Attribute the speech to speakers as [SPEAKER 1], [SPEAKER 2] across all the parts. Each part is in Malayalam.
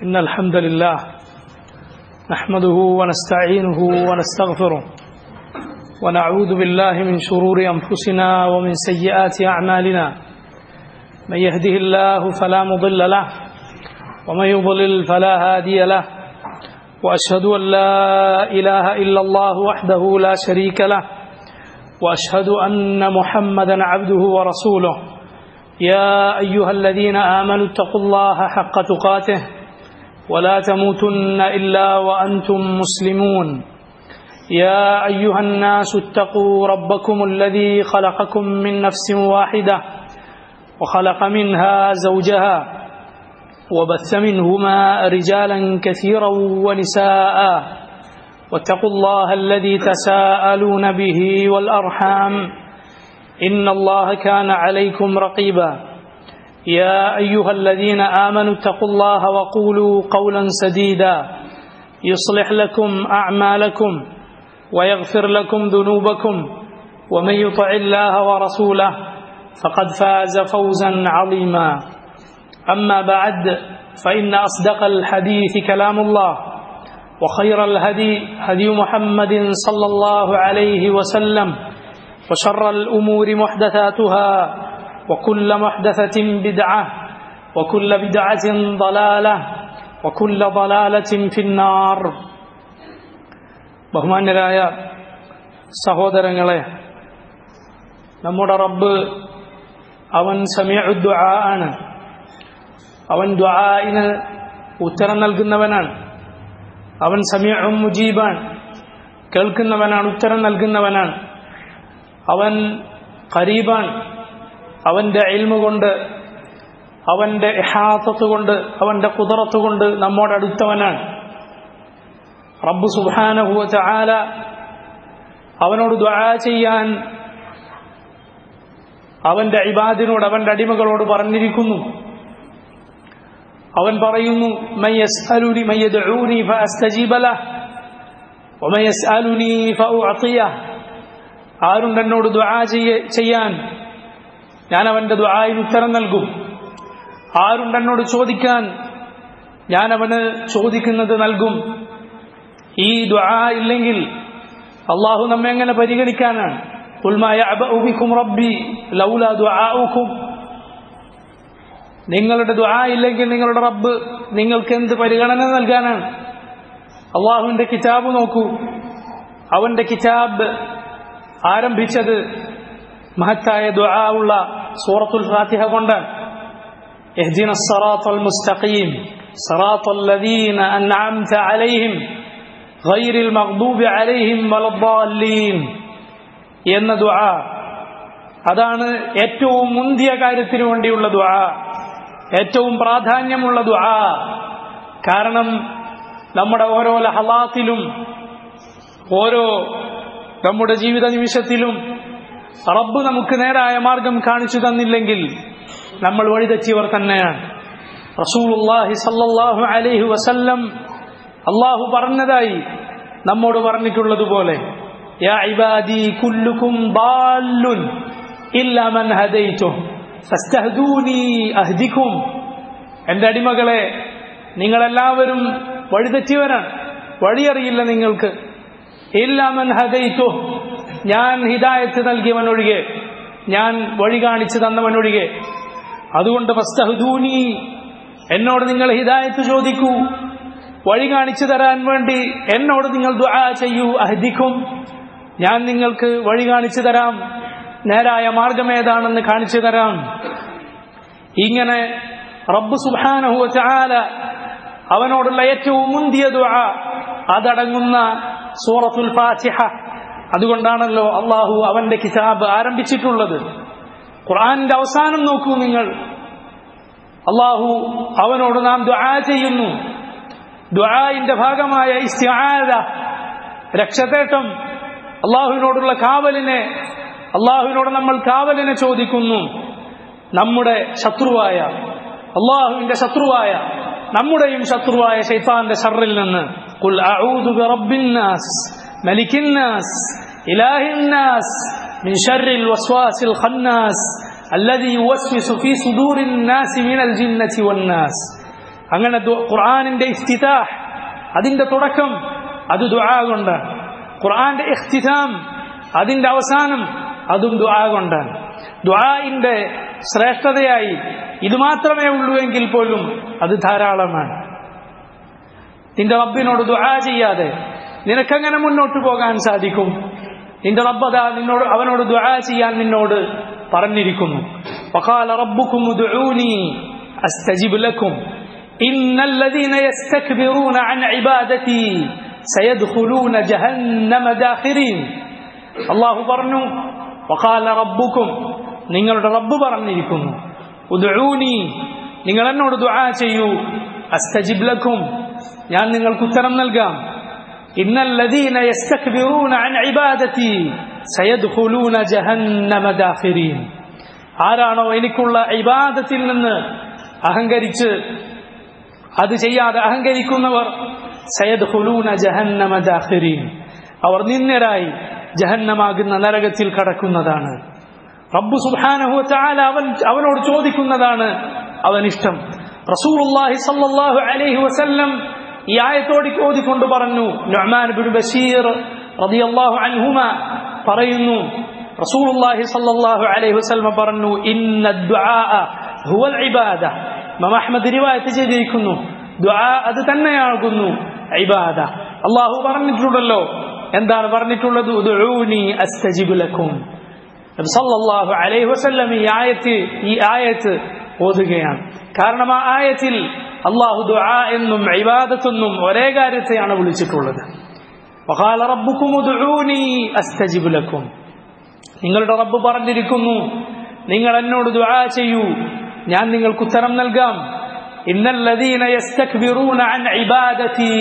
[SPEAKER 1] إن الحمد لله نحمده ونستعينه ونستغفره ونعوذ بالله من شرور أنفسنا ومن سيئات أعمالنا من يهده الله فلا مضل له ومن يضلل فلا هادي له وأشهد أن لا إله إلا الله وحده لا شريك له وأشهد أن محمدا عبده ورسوله يا أيها الذين آمنوا اتقوا الله حق تقاته ولا تموتن إلا وأنتم مسلمون يا أيها الناس اتقوا ربكم الذي خلقكم من نفس واحدة وخلق منها زوجها وبث منهما رجالا كثيرا ونساء واتقوا الله الذي تساءلون به والأرحام إن الله كان عليكم رقيبا يا أيها الذين آمنوا اتقوا الله وقولوا قولا سديدا يصلح لكم أعمالكم ويغفر لكم ذنوبكم ومن يطع الله ورسوله فقد فاز فوزا عظيما أما بعد فإن أصدق الحديث كلام الله وخير الهدي هدي محمد صلى الله عليه وسلم وشر الأمور محدثاتها وكل محدثة بدعة وكل بدعة ضلالة وكل ضلالة في النار ബഹുമാന്യരായ സഹോദരങ്ങളെ നമ്മുടെ റബ്ബ് അവൻ സമീഉദ്ദുആ ആണ് അവൻ ദ്വായിന് ഉത്തരം നൽകുന്നവനാണ് അവൻ സമീഉം മുജീബാണ് കേൾക്കുന്നവനാണ് ഉത്തരം നൽകുന്നവനാണ് അവൻ ഖരീബാൻ അവൻ്റെ ഇൽമ കൊണ്ട് അവൻ്റെ ഇഹാത്തത്ത് കൊണ്ട് അവൻ്റെ കുതിറത്ത് കൊണ്ട് നമ്മോട് അടുത്തവനാണ് റബ്ബ് സുബാനഹുവ ചാല അവനോട് ദ്വാ ചെയ്യാൻ അവന്റെ ഇബാദിനോട് അവന്റെ അടിമകളോട് പറഞ്ഞിരിക്കുന്നു അവൻ പറയുന്നു മയ്യസ്അലുനി മയ്യദ്ഊനി ഫഅസ്തജീബ ലഹ് വമയ്യസ്അലുനി ഫഉഅതിയഹ് ആരുണ്ട് എന്നോട് ദുആ ചെയ്യാൻ ഞാൻ അവന്റെ ദുആയിന് ഉത്തരം നൽകും ആരുണ്ട് എന്നോട് ചോദിക്കാൻ ഞാൻ അവന് ചോദിക്കുന്നത് നൽകും ഈ ദുആ ഇല്ലെങ്കിൽ അള്ളാഹു നമ്മെ എങ്ങനെ പരിഗണിക്കാനാണ് റബ്ബി ലൗല ദുആഉക്കും നിങ്ങളുടെ ദുആ ഇല്ലെങ്കിൽ നിങ്ങളുടെ റബ്ബ് നിങ്ങൾക്ക് എന്ത് പരിഗണന നൽകാനാണ് അള്ളാഹുവിന്റെ കിതാബ് നോക്കൂ അവന്റെ കിതാബ് ആരംഭിച്ചത് മഹത്തായ ദുആ ഉള്ള സൂറത്തുൽ ഫാത്തിഹ കൊണ്ടാണ് اهدنا الصراط المستقيم صراط الذين أنعمت عليهم غير المغضوب عليهم ولا الضالين എന്ന ദുആ അതാണ് ഏറ്റവും മുന്തിയ കാര്യത്തിനു വേണ്ടിയുള്ള ദുആ ഏറ്റവും പ്രാധാന്യമുള്ള ദുആ കാരണം നമ്മുടെ ഓരോ ലഹലാത്തിലും ഓരോ നമ്മുടെ ജീവിത നിമിഷത്തിലും റബ്ബ് നമുക്ക് നേരായ മാർഗം കാണിച്ചു തന്നില്ലെങ്കിൽ നമ്മൾ വഴിതെറ്റിയവർ തന്നെയാണ് റസൂലുള്ളാഹി സല്ലല്ലാഹു അലൈഹി വസല്ലം അള്ളാഹു പറഞ്ഞതായി നമ്മോട് പറഞ്ഞിട്ടുള്ളതുപോലെ യാ ഇബാദി കുല്ലുക്കും ബാല്ലുൻ ഇല്ലാ മൻ ഹദൈതുഹു ഫസ്തഹ്ദൂനി അഹ്ദിക്കും എൻ്റെ അടിമകളെ നിങ്ങളെല്ലാവരും വഴിതെറ്റിയവരാണ് വഴിയറിയില്ല നിങ്ങൾക്ക് ഇല്ലാമൻ ഹദൈതു ഞാൻ ഹിദായത്ത് നൽകിയവനൊഴികെ ഞാൻ വഴി കാണിച്ചു തന്നവനൊഴികെ അതുകൊണ്ട് ഫസ്തഹദൂനി എന്നോട് നിങ്ങൾ ഹിദായത്ത് ചോദിക്കൂ വഴി കാണിച്ചു തരാൻ വേണ്ടി എന്നോട് നിങ്ങൾ ദുആ ചെയ്യൂ അഹദിക്കും ഞാൻ നിങ്ങൾക്ക് വഴി കാണിച്ചു തരാം നേരായ മാർഗം ഏതാണെന്ന് കാണിച്ചു തരാം ഇങ്ങനെ റബ്ബ് സുബ്ഹാനഹു വതആല അവനോടുള്ള ഏറ്റവും മുന്തിയ ദുആ അതടങ്ങുന്ന സൂറത്തുൽ ഫാത്തിഹ അതുകൊണ്ടാണല്ലോ അള്ളാഹു അവന്റെ കിതാബ് ആരംഭിച്ചിട്ടുള്ളത് ഖുർആന്റെ അവസാനം നോക്കൂ നിങ്ങൾ അള്ളാഹു അവനോട് നാം ദുആ ചെയ്യുന്നു ദുആന്റെ ഭാഗമായ ഇസ്തിആദ രക്ഷതേട്ടം അള്ളാഹുവിനോടുള്ള കാവലിനെ അള്ളാഹുവിനോട് നമ്മൾ കാവലിനെ ചോദിക്കുന്നു നമ്മുടെ ശത്രുവായ അള്ളാഹുവിന്റെ ശത്രുവായ നമ്മുടെയും ശത്രുവായ ഷൈത്താന്റെ ഷറിൽ നിന്ന് ഖുൽ അഊദു ബിറബ്ബിന്നാസ് മലിക്കിന്നാസ് ഇലാഹിന്നാസ് മിൻ ശർറിൽ വസ്വാസിൽ ഖന്നാസ് الذي يوسوس في صدور الناس من الجنة والناس അങ്ങനെ ദു- ഖുർആനിന്റെ ഇഫ്തിതാഹ് അതിന്റെ തുടക്കം അത് ദുആ കൊണ്ടാണ് ഖുർആന്റെ ഇഖ്തിതാം അതിന്റെ അവസാനം അതും ദുആ കൊണ്ടാണ് ദുആഇന്റെ ശ്രേഷ്ഠതയായി ഇത് മാത്രമേ ഉള്ളൂ എങ്കിൽ പോലും അത് ധാരാളമാണ് നിന്റെ റബ്ബിനോട് ദുആ ചെയ്യാതെ നിനക്കെങ്ങനെ മുന്നോട്ട് പോകാൻ സാധിക്കും നിന്റെ റബ്ബത നിന്നോട് അവനോട് ദുആ ചെയ്യാൻ നിന്നോട് പറഞ്ഞിരിക്കുന്നു وقال ربكم ادعوني استجب لكم ان الذين يستكبرون عن عبادتي سيدخلون جهنم داخرين അള്ളാഹു പറഞ്ഞു വഖാല റബ്ബുക്കും നിങ്ങളുടെ റബ്ബ് പറഞ്ഞിരിക്കുന്നു ഉദ്ഊനി നിങ്ങൾ എന്നോട് ദുആ ചെയ്യൂ അസ്തജിബ് ലക്കും ഞാൻ നിങ്ങൾക്ക് ഉത്തരം നൽകാം ഇന്നല്ലദീന യസ്തക്ബിറൂന അൻ ഇബാദതി സയദ്ഖുലൂന ജഹന്നമ ദാഖിരീൻ ആരാണോ എനിക്കുള്ള ഇബാദത്തിൽ നിന്ന് അഹങ്കരിച്ച് അത് ചെയ്യാതെ അഹങ്കരിക്കുന്നവർ സയദ്ഖുലൂന ജഹന്നമ ദാഖിരീൻ അവർ നിന്ദരായി ജഹന്നമാകുന്ന നരകത്തിൽ കടക്കുന്നതാണ് റബ്ബു സുബ്ഹാനഹു വതആല അവൻ അവനോട് ചോദിക്കുന്നതാണ് അവൻ ഇഷ്ടം റസൂലുള്ളാഹി സ്വല്ലല്ലാഹു അലൈഹി വസല്ലം ഈ ആയത്തോട് ഓതിക്കൊണ്ട് പറഞ്ഞു നുഅ്മാൻ ഇബ്നു ബശീർ റളിയല്ലാഹു അൻഹുമ പറയുന്നു റസൂലുള്ളാഹി സ്വല്ലല്ലാഹു അലൈഹി വസല്ലം പറഞ്ഞു ഇന്ന ദുആ ഹുവൽ ഇബാദ ഇമാം അഹ്മദ് റിവായത്ത് ചെയ്തിരിക്കുന്നു ദുആ അത് തന്നെയാകുന്നു ഇബാദ അല്ലാഹു പറഞ്ഞിട്ടുണ്ടല്ലോ എന്താണ് പറഞ്ഞിട്ടുള്ളത് ഉദ്ഊനി അസ്തജിബ് ലക്കും നബി സല്ലല്ലാഹു അലൈഹി വസല്ലം ഈ ആയത്ത് ഈ ആയത്ത് ഓതുകയാണ് കാരണം ആ ആയത്തിൽ അള്ളാഹു ദുആ എന്നും ഇബാദത്തെന്നും ഒരേ കാര്യത്തെയാണ് വിളിച്ചിട്ടുള്ളത് വഖാല റബ്ബുക്കും ഉദ്ഊനി അസ്തജിബ് ലക്കും നിങ്ങളുടെ റബ്ബ് പറഞ്ഞിരിക്കുന്നു നിങ്ങൾ എന്നോട് ദുആ ചെയ്യൂ ഞാൻ നിങ്ങൾക്ക് ഉത്തരം നൽകാം ഇന്നല്ലദീന യസ്തക്ബിറൂന അൻ ഇബാദതി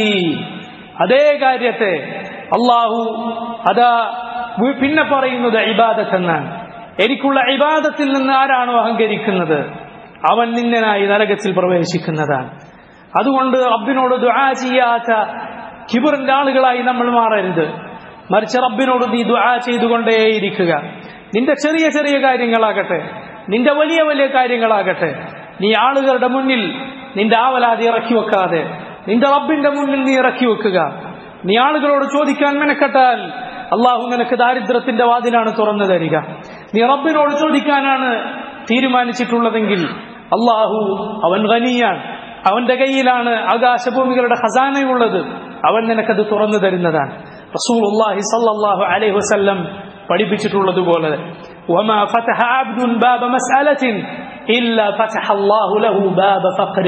[SPEAKER 1] അതേ കാര്യത്തെ അള്ളാഹു അതാ വി- പിന്നെ പറയുന്നത് ഇബാദത്ത് എന്നാണ് എനിക്കുള്ള ഇബാദത്തിൽ നിന്ന് ആരാണോ അഹങ്കരിക്കുന്നത് അവൻ നിന്നനായി നരകത്തിൽ പ്രവേശിക്കുന്നതാണ് അതുകൊണ്ട് റബ്ബിനോട് ദുആ ചെയ്യാത്ത കിബറിന്റെ ആളുകളായി നമ്മൾ മാറരുത് മറിച്ച് റബ്ബിനോട് നീ ദുആ ചെയ്തുകൊണ്ടേയിരിക്കുക നിന്റെ ചെറിയ ചെറിയ കാര്യങ്ങളാകട്ടെ നിന്റെ വലിയ വലിയ കാര്യങ്ങളാകട്ടെ നീ ആളുകളുടെ മുന്നിൽ നിന്റെ ആവലാതി ഇറക്കി വെക്കാതെ നിന്റെ റബ്ബിന്റെ മുന്നിൽ നീ ഇറക്കി വെക്കുക നീ ആളുകളോട് ചോദിക്കാൻ മെനക്കെട്ടാൽ അള്ളാഹു നിനക്ക് ദാരിദ്ര്യത്തിന്റെ വാതിലാണ് തുറന്നു തരിക നീ റബ്ബിനോട് ചോദിക്കാനാണ് തീരുമാനിച്ചിട്ടുള്ളതെങ്കിൽ അള്ളാഹു അവൻ ഖനിയാണ് അവന്റെ കയ്യിലാണ് ആകാശഭൂമികളുടെ ഖസാനയുള്ളത് അവൻ നിനക്കത് തുറന്നു തരുന്നതാണ് റസൂലുള്ളാഹി സല്ലല്ലാഹു അലൈഹി വസല്ലം പഠിപ്പിച്ചിട്ടുള്ളതുപോലെ وما فتح عبد باب مسألة إلا فتح الله له باب فقر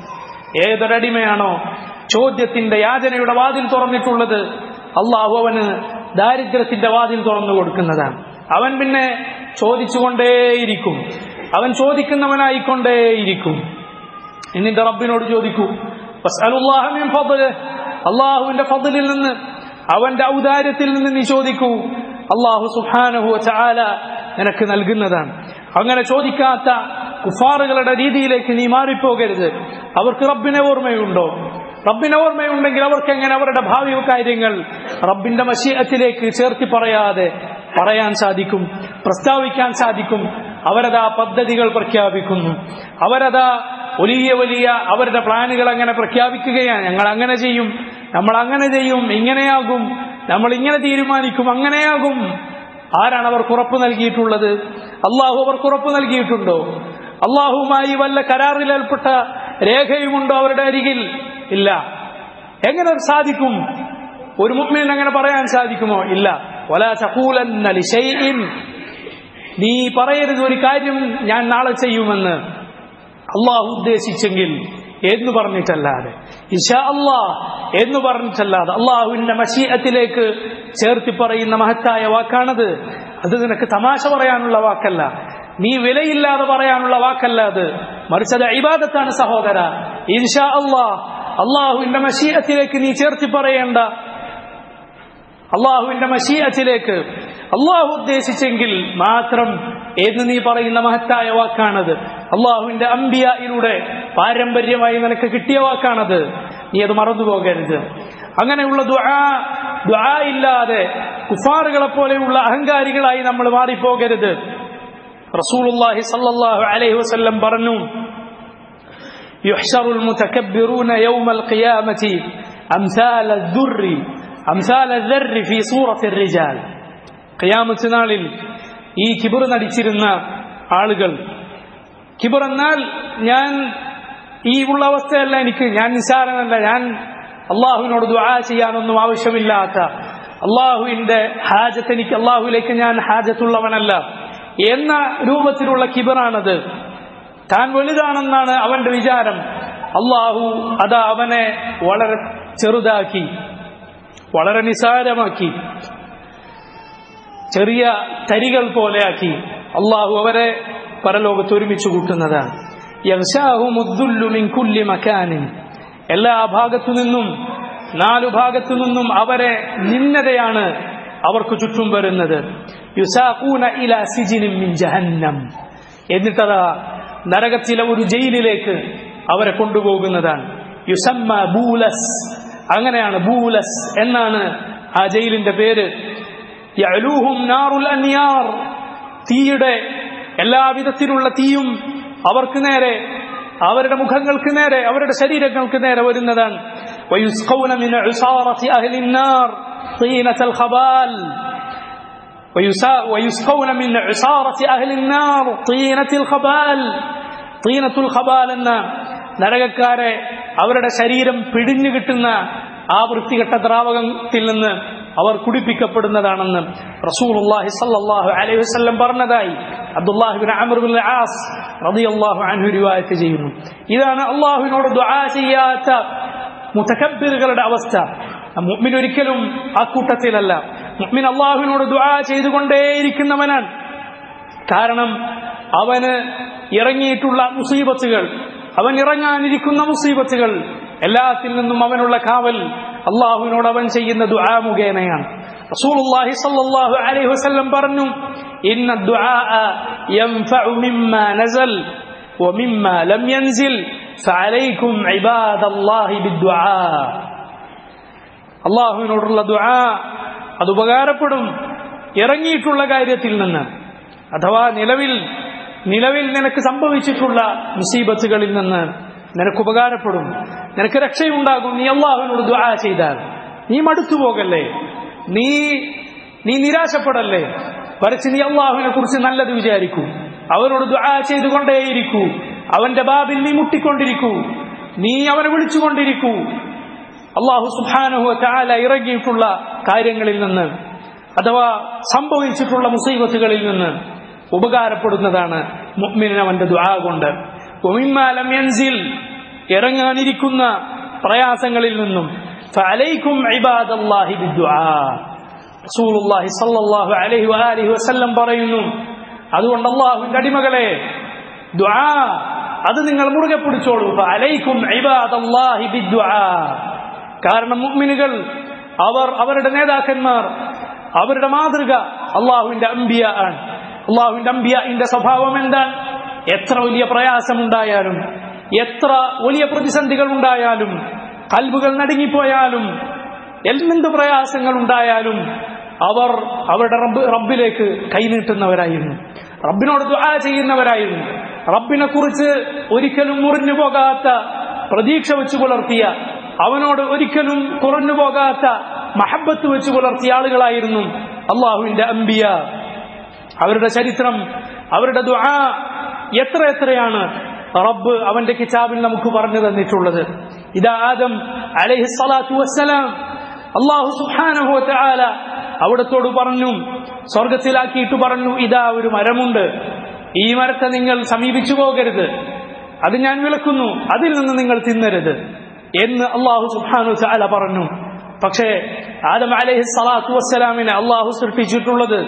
[SPEAKER 1] ഏതൊരടിമയാണോ ചോദ്യത്തിന്റെ യാചനയുടെ വാതിൽ തുറന്നിട്ടുള്ളത് അള്ളാഹു അവന് ദാരിദ്ര്യത്തിന്റെ വാതിൽ തുറന്നു കൊടുക്കുന്നതാണ് അവൻ പിന്നെ ചോദിച്ചുകൊണ്ടേയിരിക്കും അവൻ ചോദിക്കുന്നവനായിക്കൊണ്ടേയിരിക്കും നിന്റെ റബ്ബിനോട് ചോദിക്കൂ വസ്അലുല്ലാഹ മിൻ ഫضله അള്ളാഹുവിന്റെ ഫضലിൽ നിന്ന് അവന്റെ ഔദാര്യത്തിൽ നിന്ന് നീ ചോദിക്കൂ അള്ളാഹു സുബ്ഹാനഹു വതആല നിനക്ക് നൽകുന്നതാണ് അങ്ങനെ ചോദിക്കാത്ത കുഫാറുകളുടെ രീതിയിലേക്ക് നീ മാറിപ്പോകരുത് അവർക്ക് റബ്ബിനെ ഓർമ്മയുണ്ടോ റബ്ബിനെ ഓർമ്മയുണ്ടെങ്കിൽ അവർക്ക് എങ്ങനെ അവരുടെ ഭാവി കാര്യങ്ങൾ റബ്ബിന്റെ മഷീഅത്തിലേക്ക് ചേർത്തി പറയാതെ പറയാൻ സാധിക്കും പ്രസ്താവിക്കാൻ സാധിക്കും അവരതാ പദ്ധതികൾ പ്രഖ്യാപിക്കുന്നു അവരതാ വലിയ വലിയ അവരുടെ പ്ലാനുകൾ അങ്ങനെ പ്രഖ്യാപിക്കുകയാണ് ഞങ്ങൾ അങ്ങനെ ചെയ്യും നമ്മൾ അങ്ങനെ ചെയ്യും ഇങ്ങനെയാകും നമ്മൾ ഇങ്ങനെ തീരുമാനിക്കും അങ്ങനെയാകും ആരാണ് അവർക്ക് ഉറപ്പ് നൽകിയിട്ടുള്ളത് അള്ളാഹു അവർക്ക് ഉറപ്പ് നൽകിയിട്ടുണ്ടോ അള്ളാഹുമായി വല്ല കരാറിലേർപ്പെട്ട രേഖയുമുണ്ടോ അവരുടെ അരികിൽ ഇല്ല എങ്ങനെ അത് സാധിക്കും ഒരു മുഗ്മിന് അങ്ങനെ പറയാൻ സാധിക്കുമോ ഇല്ല വലാ തഖൂലന്ന ലിശൈഇൻ നീ പറയരുത് ഒരു കാര്യം ഞാൻ നാളെ ചെയ്യുമെന്ന് അള്ളാഹു ഉദ്ദേശിച്ചെങ്കിൽ എന്ന് പറഞ്ഞിട്ടല്ലാതെ ഇഷാ അള്ളാ എന്ന് പറഞ്ഞിട്ടല്ലാതെ അള്ളാഹുവിന്റെ മഷീഅത്തിലേക്ക് ചേർത്തി പറയുന്ന മഹത്തായ വാക്കാണത് അത് നിനക്ക് തമാശ പറയാനുള്ള വാക്കല്ല നീ വിലയില്ലാതെ പറയാനുള്ള വാക്കല്ല അത് മറിച്ച് അത് ഇബാദത്താണ് സഹോദര ഇൻഷാ അള്ളാ അള്ളാഹുവിന്റെ മഷീഅത്തിലേക്ക് നീ ചേർത്തി പറയേണ്ട അള്ളാഹുവിന്റെ മഷീഅത്തിലേക്ക് അള്ളാഹു ഉദ്ദേശിച്ചെങ്കിൽ മാത്രം എന്ന് നീ പറയുന്ന മഹത്തായ വാക്കാണത് അള്ളാഹുവിന്റെ അമ്പിയയിലൂടെ പാരമ്പര്യമായി നിനക്ക് കിട്ടിയ വാക്കാണത് നീ അത് മറന്നുപോകരുത് അങ്ങനെയുള്ള ദുആ ദുആ ഇല്ലാതെ കുഫാറുകളെ പോലെയുള്ള അഹങ്കാരികളായി നമ്മൾ മാറിപ്പോകരുത് റസൂലുള്ളാഹി സല്ലല്ലാഹു അലൈഹി വസല്ലം പറഞ്ഞു يحشر المتكبرون يوم القيامة أمثال الذر أمثال الذر في صورة الرجال قيامة നാളിൽ ഈ കിബർ നടിച്ചിരുന്ന ആളുകൾ കിബർ എന്നാൽ ഞാൻ ഈ ഉള്ള അവസ്ഥയല്ല എനിക്ക് ഞാൻ നിസാരനല്ല ഞാൻ അള്ളാഹുവിനോട് ദുആ ചെയ്യാനൊന്നും ആവശ്യമില്ലാത്ത അള്ളാഹുവിന്റെ ഹാജത്ത് എനിക്ക് അള്ളാഹുവിലേക്ക് ഞാൻ ഹാജത്തുള്ളവനല്ല എന്ന രൂപത്തിലുള്ള കിബറാണത് താൻ വലുതാണെന്നാണ് അവന്റെ വിചാരം അള്ളാഹു അത് അവനെ വളരെ ചെറുതാക്കി വളരെ നിസാരമാക്കി ചെറിയ തരികൾ പോലെയാക്കി അള്ളാഹു അവരെ പരലോകത്ത് ഒരുമിച്ച് കൂട്ടുന്നതാണ് മക്കാനിൻ എല്ലാ ഭാഗത്തു നിന്നും നാലു ഭാഗത്തു നിന്നും അവരെ നിന്നതയാണ് അവർക്ക് ചുറ്റും വരുന്നത് യുസാഖൂന ഇലാ സിജിനിൻ മിൻ ജഹന്നം എന്നിട്ടതാ നരകത്തിലെ ഒരു ജയിലിലേക്ക് അവരെ കൊണ്ടുപോകുന്നതാണ് യുസമ്മ ബൂലസ് അങ്ങനെയാണ് ബൂലസ് എന്നാണ് ആ ജയിലിന്റെ പേര് യഅലൂഹും നാറുൽ അൻയാർ തീയുടെ എല്ലാവിധത്തിലുള്ള തീയും അവർക്ക് നേരെ അവരുടെ മുഖങ്ങൾക്ക് നേരെ അവരുടെ ശരീരങ്ങൾക്ക് നേരെ വരുന്നതാണ് ويسقون من عصارة أهل النار طينة الخبال ويسقون من عصارة أهل النار طينة الخبال طينة الخبال എന്ന നരകക്കാരെ അവരുടെ ശരീരം പിടിഞ്ഞു കിട്ടുന്ന ആ വൃത്തികെട്ട ദ്രാവകത്തിൽ നിന്ന് അവർ കുടിപ്പിക്കപ്പെടുന്നതാണെന്ന് റസൂലുള്ളാഹി സല്ലല്ലാഹു അലൈഹി വസല്ലം പറഞ്ഞതായി Abdullahi bin Amr bin Aas റളിയല്ലാഹു അൻഹു റിവായത്ത് ചെയ്യുന്നു ഇതാണ് അള്ളാഹുവിനോട് ദുആ ചെയ്യാത്ത മുതകബ്ബിറുകളുടെ അവസ്ഥ മുഅ്മിൻ ഒരിക്കലും ആ കൂട്ടത്തിലല്ല മുഅ്മിൻ അള്ളാഹുവിനോട് ദുആ ചെയ്തുകൊണ്ടേയിരിക്കുന്നവനാണ് കാരണം അവന് ഇറങ്ങിയിട്ടുള്ള മുസീബത്തുകൾ അവൻ ഇറങ്ങാനിരിക്കുന്ന മുസീബത്തുകൾ എല്ലാത്തിൽ നിന്നും അവനുള്ള കാവൽ അള്ളാഹുവിനോട് അവൻ ചെയ്യുന്ന ദുആ മുഖേനയാണ് റസൂലുള്ളാഹി സ്വല്ലല്ലാഹു അലൈഹി വസല്ലം പറഞ്ഞു ഇന്ന ദുആ യൻഫഉ മിമ്മാ നസൽ ومما لم ينزل فعليكم عباد الله بالدعاء അള്ളാഹുവിനോടുള്ള ദുആ അത് ഉപകാരപ്പെടും ഇറങ്ങിയിട്ടുള്ള കാര്യത്തിൽ നിന്ന് അഥവാ നിലവിൽ നിലവിൽ നിനക്ക് സംഭവിച്ചിട്ടുള്ള മുസീബത്തുകളിൽ നിന്ന് നിനക്ക് ഉപകാരപ്പെടും നിനക്ക് രക്ഷയുണ്ടാകും നീ അള്ളാഹുവിനോട് ദുആ ചെയ്താൽ നീ മടുത്തു പോകല്ലേ നീ നീ നിരാശപ്പെടല്ലേ പറിച്ച് നീ അള്ളാഹുവിനെ കുറിച്ച് നല്ലത് വിചാരിക്കൂ അവനോട് ദുആ ചെയ്തുകൊണ്ടേയിരിക്കൂ അവന്റെ ബാബിൽ നീ മുട്ടിക്കൊണ്ടിരിക്കൂ നീ അവനെ വിളിച്ചുകൊണ്ടിരിക്കൂ അള്ളാഹു സുബാനുഹു താല ഇറങ്ങിയിട്ടുള്ള കാര്യങ്ങളിൽ നിന്ന് അഥവാ സംഭവിച്ചിട്ടുള്ള മുസീബത്തുകളിൽ നിന്ന് ഉപകാരപ്പെടുന്നതാണ് മുഅ്മിനിന് അവന്റെ ദുആ കൊണ്ട് ഒമിമാലം യൻസിൽ ഇറങ്ങാനിരിക്കുന്ന പ്രയാസങ്ങളിൽ നിന്നും ഫഅലൈക്കും ഇബാദല്ലാഹി ബിദ്ദുആ റസൂലുള്ളാഹി സ്വല്ലല്ലാഹു അലൈഹി വആലിഹി വസല്ലം പറയുന്നു അതുകൊണ്ട് അള്ളാഹുവിന്റെ അടിമകളെ ദുആ അത് നിങ്ങൾ മുറുകെ പിടിച്ചോളൂ ഫഅലൈക്കും ഇബാദല്ലാഹി ബിദ്ദുആ കാരണം മുഅ്മിനുകൾ അവർ അവരുടെ നേതാക്കന്മാർ അവരുടെ മാതൃക അള്ളാഹുവിന്റെ അമ്പിയ ആണ് അള്ളാഹുവിന്റെ അമ്പിയന്റെ സ്വഭാവം എന്താണ് എത്ര വലിയ പ്രയാസമുണ്ടായാലും എത്ര വലിയ പ്രതിസന്ധികൾ ഉണ്ടായാലും കൽബുകൾ നടുങ്ങിപ്പോയാലും എന്ത് പ്രയാസങ്ങൾ ഉണ്ടായാലും അവർ അവരുടെ റബ്ബ് റബ്ബിലേക്ക് കൈനീട്ടുന്നവരായിരുന്നു റബ്ബിനോട് ദുആ ചെയ്യുന്നവരായിരുന്നു റബ്ബിനെ കുറിച്ച് ഒരിക്കലും മുറിഞ്ഞു പോകാത്ത പ്രതീക്ഷ വെച്ച് പുലർത്തിയ അവനോട് ഒരിക്കലും കുറഞ്ഞു പോകാത്ത മഹബത്ത് വെച്ച് പുലർത്തിയ ആളുകളായിരുന്നു അള്ളാഹുവിന്റെ അമ്പിയ അവരുടെ ചരിത്രം അവരുടെ ദുആ എത്ര എത്രയാണ് റബ്ബ് അവന്റെ കിതാബിൽ നമുക്ക് പറഞ്ഞു തന്നിട്ടുള്ളത് ഇതാ ആദം അലൈഹി സ്വലാത്തു വസ്സലാം അള്ളാഹു സുബ്ഹാനഹു വതആല അവിടത്തോട് പറഞ്ഞു സ്വർഗത്തിലാക്കിയിട്ട് പറഞ്ഞു ഇതാ ഒരു മരമുണ്ട് ഈ മരത്തെ നിങ്ങൾ സമീപിച്ചു പോകരുത് അത് ഞാൻ വിളക്കുന്നു അതിൽ നിന്ന് നിങ്ങൾ തിന്നരുത് എന്ന് അള്ളാഹു സുബ്ഹാനഹു വതആല പറഞ്ഞു പക്ഷേ ആദം അലൈഹി സ്വലാത്തു വസ്സലാമിനെ അള്ളാഹു സൃഷ്ടിച്ചിട്ടുള്ളത്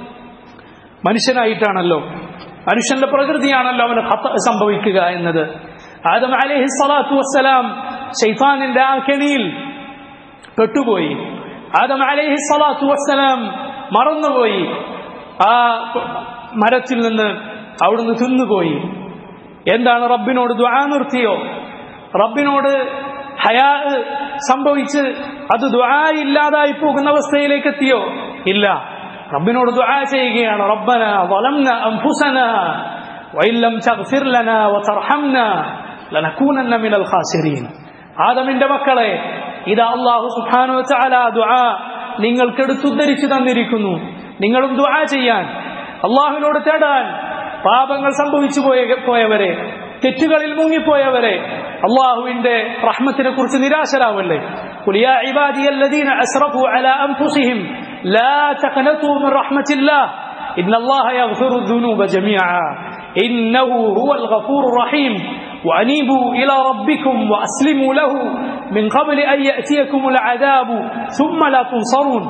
[SPEAKER 1] മനുഷ്യനായിട്ടാണല്ലോ മനുഷ്യന്റെ പ്രകൃതിയാണല്ലോ അവന് ഖത്ത സംഭവിക്കുക എന്നത് ആദം അലൈഹി സ്വലാത്തു വസ്സലാം ഷെയ്ഫാനിന്റെ ആ കെണിയിൽ പെട്ടുപോയി ആദം അലൈഹി സ്വലാത്തു വസ്സലാം മറന്നുപോയി ആ മരത്തിൽ നിന്ന് അവിടുന്ന് തിന്നുപോയി എന്താണ് റബ്ബിനോട് ദ്വാ നിർത്തിയോ റബ്ബിനോട് ഹയാ സംഭവിച്ച് അത് ദ്വാ ഇല്ലാതായി പോകുന്ന അവസ്ഥയിലേക്ക് എത്തിയോ ഇല്ല റബ്ബിനോട് ദുആ ചെയ്യുകയാണ് റബ്ബന ظلمنا انفسنا وان لم تغفر لنا وترحمنا ലനകൂനന്ന മിനൽ ഖാസിരീൻ ആദമിന്റെ മക്കളെ ഇതാ അല്ലാഹു സുബ്ഹാനഹു വ തആല ദുആ നിങ്ങൾക്ക് എടുത്തുദ്ധരിച്ചു തന്നിരിക്കുന്നു നിങ്ങളും ദുആ ചെയ്യാൻ അള്ളാഹുവിനോട് തേടാൻ പാപങ്ങൾ സംഭവിച്ചു പോയ പോയവരെ തെറ്റുകളിൽ മുങ്ങിപ്പോയവരെ അള്ളാഹുവിന്റെ റഹ്മത്തിനെ കുറിച്ച് നിരാശരാവല്ലേ قل يا عبادي الذين أسرفوا على أنفسهم لا تقنطوا من رحمة الله إن الله يغفر الذنوب جميعا إنه هو الغفور الرحيم وأنيبوا إلى ربكم وأسلموا له من قبل أن يأتيكم العذاب ثم لا تنصرون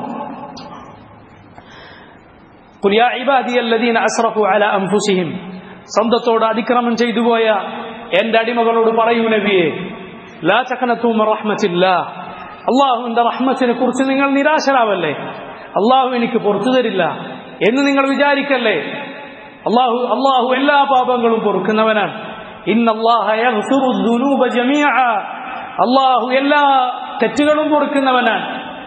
[SPEAKER 1] قل يا عبادي الذين أسرفوا على أنفسهم സ്വന്തത്തോട് അതിക്രമം ചെയ്തു പോയ എന്റെ അടിമകളോട് പറയൂ നബിയെ ലാ ചക്കനത്തൂമ റഹ്മത്തില്ല അള്ളാഹുവിന്റെ റഹ്മത്തിനെ കുറിച്ച് നിങ്ങൾ നിരാശരാവല്ലേ അള്ളാഹു എനിക്ക് പുറത്തു തരില്ല എന്ന് നിങ്ങൾ വിചാരിക്കല്ലേ അള്ളാഹു അള്ളാഹു എല്ലാ പാപങ്ങളും പൊറുക്കുന്നവനാണ് അള്ളാഹു എല്ലാ തെറ്റുകളും പൊറുക്കുന്നവനാണ്